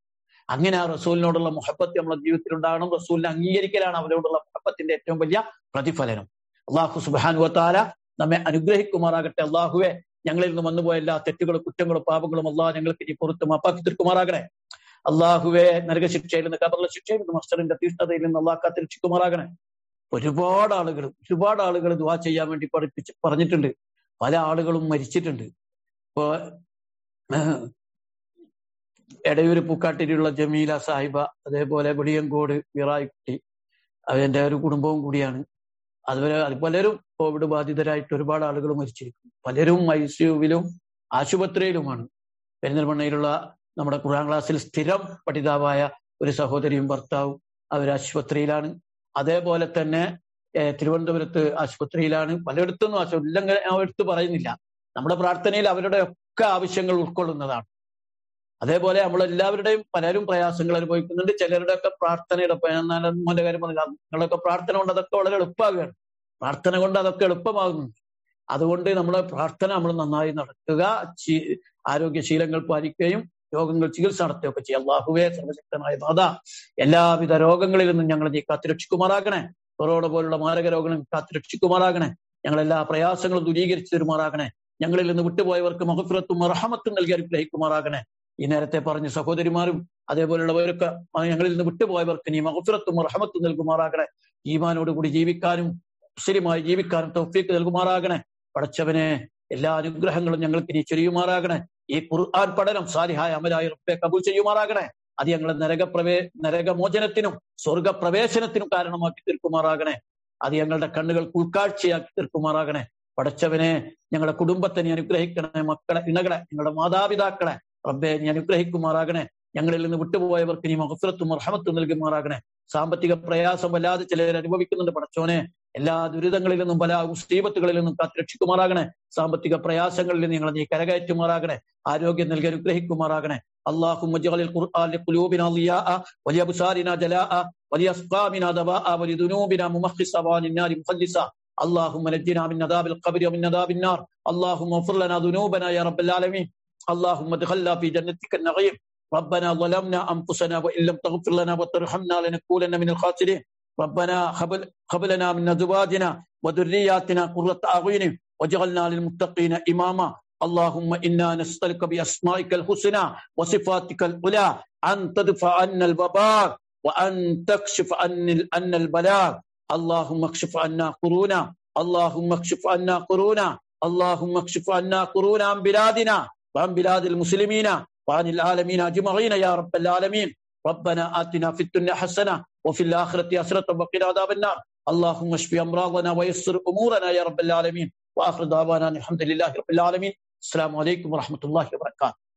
അങ്ങനെ ആ റസൂലിനോടുള്ള മുഹബത്ത് നമ്മുടെ ജീവിതത്തിൽ ഉണ്ടാകണം റസൂലിനെ അംഗീകരിക്കലാണ് അവരോടുള്ള മുഹബത്തിന്റെ ഏറ്റവും വലിയ പ്രതിഫലനം അള്ളാഹു സുബാനുവത്താല നമ്മെ അനുഗ്രഹിക്കുമാറാകട്ടെ അള്ളാഹുവെ ഞങ്ങളിൽ നിന്ന് വന്നുപോയ എല്ലാ തെറ്റുകളും കുറ്റങ്ങളും പാപങ്ങളും അള്ളാഹ് ഞങ്ങൾക്ക് ഇനി പുറത്ത് മാപ്പാക്കി തീർക്കുമാറാകണേ അള്ളാഹുവെ നരകശിക്ഷയിൽ നിന്ന് കബറിലെ ശിക്ഷയിൽ നിന്ന് മസ്റ്ററിന്റെ തീഷ്ണതയിൽ നിന്ന് അള്ളാഹ് കാത്തിരക്ഷിക്കുമാറാകണേ ഒരുപാട് ആളുകൾ ഒരുപാട് ആളുകൾ ദുവാ ചെയ്യാൻ വേണ്ടി പഠിപ്പിച്ച് പറഞ്ഞിട്ടുണ്ട് പല ആളുകളും മരിച്ചിട്ടുണ്ട് ഇപ്പോ എടയൂര് പൂക്കാട്ടിരിയുള്ള ജമീല സാഹിബ അതേപോലെ വെളിയങ്കോട് വിറായിക്കുട്ടി അതിന്റെ ഒരു കുടുംബവും കൂടിയാണ് അതുപോലെ അത് പലരും കോവിഡ് ബാധിതരായിട്ട് ഒരുപാട് ആളുകൾ മരിച്ചിരിക്കുന്നു പലരും ഐ സിയുവിലും ആശുപത്രിയിലുമാണ് പെരിന്തൽമണ്ണയിലുള്ള നമ്മുടെ ഖുറാൻ ക്ലാസ്സിൽ സ്ഥിരം പഠിതാവായ ഒരു സഹോദരിയും ഭർത്താവും അവർ ആശുപത്രിയിലാണ് അതേപോലെ തന്നെ തിരുവനന്തപുരത്ത് ആശുപത്രിയിലാണ് പലയിടത്തൊന്നും ആശുപത്രി ഇല്ലെങ്കിൽ എടുത്ത് പറയുന്നില്ല നമ്മുടെ പ്രാർത്ഥനയിൽ അവരുടെ ഒക്കെ ആവശ്യങ്ങൾ ഉൾക്കൊള്ളുന്നതാണ് അതേപോലെ നമ്മളെല്ലാവരുടെയും പലരും പ്രയാസങ്ങൾ അനുഭവിക്കുന്നുണ്ട് ചിലരുടെ ഒക്കെ പ്രാർത്ഥനയുടെ മോന്റെ കാര്യം പറഞ്ഞില്ല നിങ്ങളൊക്കെ പ്രാർത്ഥന കൊണ്ട് അതൊക്കെ വളരെ എളുപ്പമാകുകയാണ് പ്രാർത്ഥന കൊണ്ട് അതൊക്കെ എളുപ്പമാകുന്നുണ്ട് അതുകൊണ്ട് നമ്മുടെ പ്രാർത്ഥന നമ്മൾ നന്നായി നടത്തുക ആരോഗ്യശീലങ്ങൾ പാലിക്കുകയും രോഗങ്ങൾ ചികിത്സ നടത്തുകയൊക്കെ ചെയ്യുക അള്ളാഹുവേ സർവശക്തനായ നാഥ എല്ലാവിധ രോഗങ്ങളിൽ നിന്നും ഞങ്ങൾ നീ കാത്തുരക്ഷിക്കുമാറാകണേ കൊറോണ പോലുള്ള മാരക രോഗങ്ങളും കാത്തുരക്ഷിക്കുമാറാകണേ ഞങ്ങളെല്ലാ പ്രയാസങ്ങളും ദൂരീകരിച്ചു തരുമാറാകണേ ഞങ്ങളിൽ നിന്ന് വിട്ടുപോയവർക്ക് മഹഫിറത്തും റഹമത്തും നൽകി അനുഗ്രഹിക്കുമാറാകണേ ഈ നേരത്തെ പറഞ്ഞ സഹോദരിമാരും അതേപോലുള്ളവരൊക്കെ ഞങ്ങളിൽ നിന്ന് വിട്ടുപോയവർക്ക് നീ മഹഫിറത്തും റഹമത്തും നൽകുമാറാകണേ ഈമാനോട് കൂടി ജീവിക്കാനും മുസ്ലിമായി ജീവിക്കാനും തൗഫീക്ക് നൽകുമാറാകണേ പടച്ചവനെ എല്ലാ അനുഗ്രഹങ്ങളും ഞങ്ങൾക്ക് നീ ചൊരിയുമാറാകണേ ഈ ഖുർആൻ പഠനം സാലിഹായ അമലായി റബ്ബെ കബൂൽ ചെയ്യുമാറാകണേ അത് ഞങ്ങളെ നരകപ്രവേ നരകമോചനത്തിനും സ്വർഗപ്രവേശനത്തിനും കാരണമാക്കി തീർക്കുമാറാകണേ അത് ഞങ്ങളുടെ കണ്ണുകൾക്ക് ഉൾക്കാഴ്ചയാക്കി തീർക്കുമാറാകണേ പടച്ചവനെ ഞങ്ങളുടെ കുടുംബത്തെ നീ അനുഗ്രഹിക്കണേ മക്കളെ ഇണകളെ ഞങ്ങളുടെ മാതാപിതാക്കളെ റബ്ബെ നീ അനുഗ്രഹിക്കുമാറാകണേ ഞങ്ങളിൽ നിന്ന് വിട്ടുപോയവർക്ക് നീ മഹഫിറത്തും റഹമത്തും നൽകുമാറാകണേ സാമ്പത്തിക പ്രയാസം വല്ലാതെ ചിലർ അനുഭവിക്കുന്നുണ്ട് പടച്ചോനെ എല്ലാ ദുരിതങ്ങളിൽ നിന്നും പല മുസ്തീബത്തുകളിൽ നിന്നും കാത്തുരക്ഷിക്കുമാറാകണേ സാമ്പത്തിക പ്രയാസങ്ങളിൽ നിന്ന് ഞങ്ങൾ നീ കരകയറ്റുമാറാകണേ ആരോഗ്യം നൽകി അനുഗ്രഹിക്കുമാറാകണേ اللهم اجعل القرآن لقلوبنا ضياء ولأبصارنا جلاء ولأسقامنا دواء ولذنوبنا ممخصا وعن النار مخلصا اللهم نجنا من عذاب القبر ومن عذاب النار اللهم اغفر لنا ذنوبنا يا رب العالمين اللهم ادخلنا في جنتك النعيم ربنا ظلمنا انفسنا وان لم تغفر لنا وترحمنا لنكونن من الخاسرين ربنا هب لنا من ازواجنا وذرياتنا قرة اعين واجعلنا للمتقين اماما اللهم انا نسالك باسمائك الحسنى وصفاتك العلى ان تدفع عنا الوباء وان تكشف عنا البلاء اللهم اكشف عنا قرونا اللهم اكشف عنا قرونا اللهم اكشف عنا قرونا عن بلادنا وعن بلاد المسلمين وعن العالمين اجمعين يا رب العالمين ربنا اتنا في الدنيا حسنه وفي الاخره حسنه وقنا عذاب النار اللهم اشف امراضنا ويسر امورنا يا رب العالمين واخر دعوانا الحمد لله رب العالمين السلام عليكم ورحمه الله وبركاته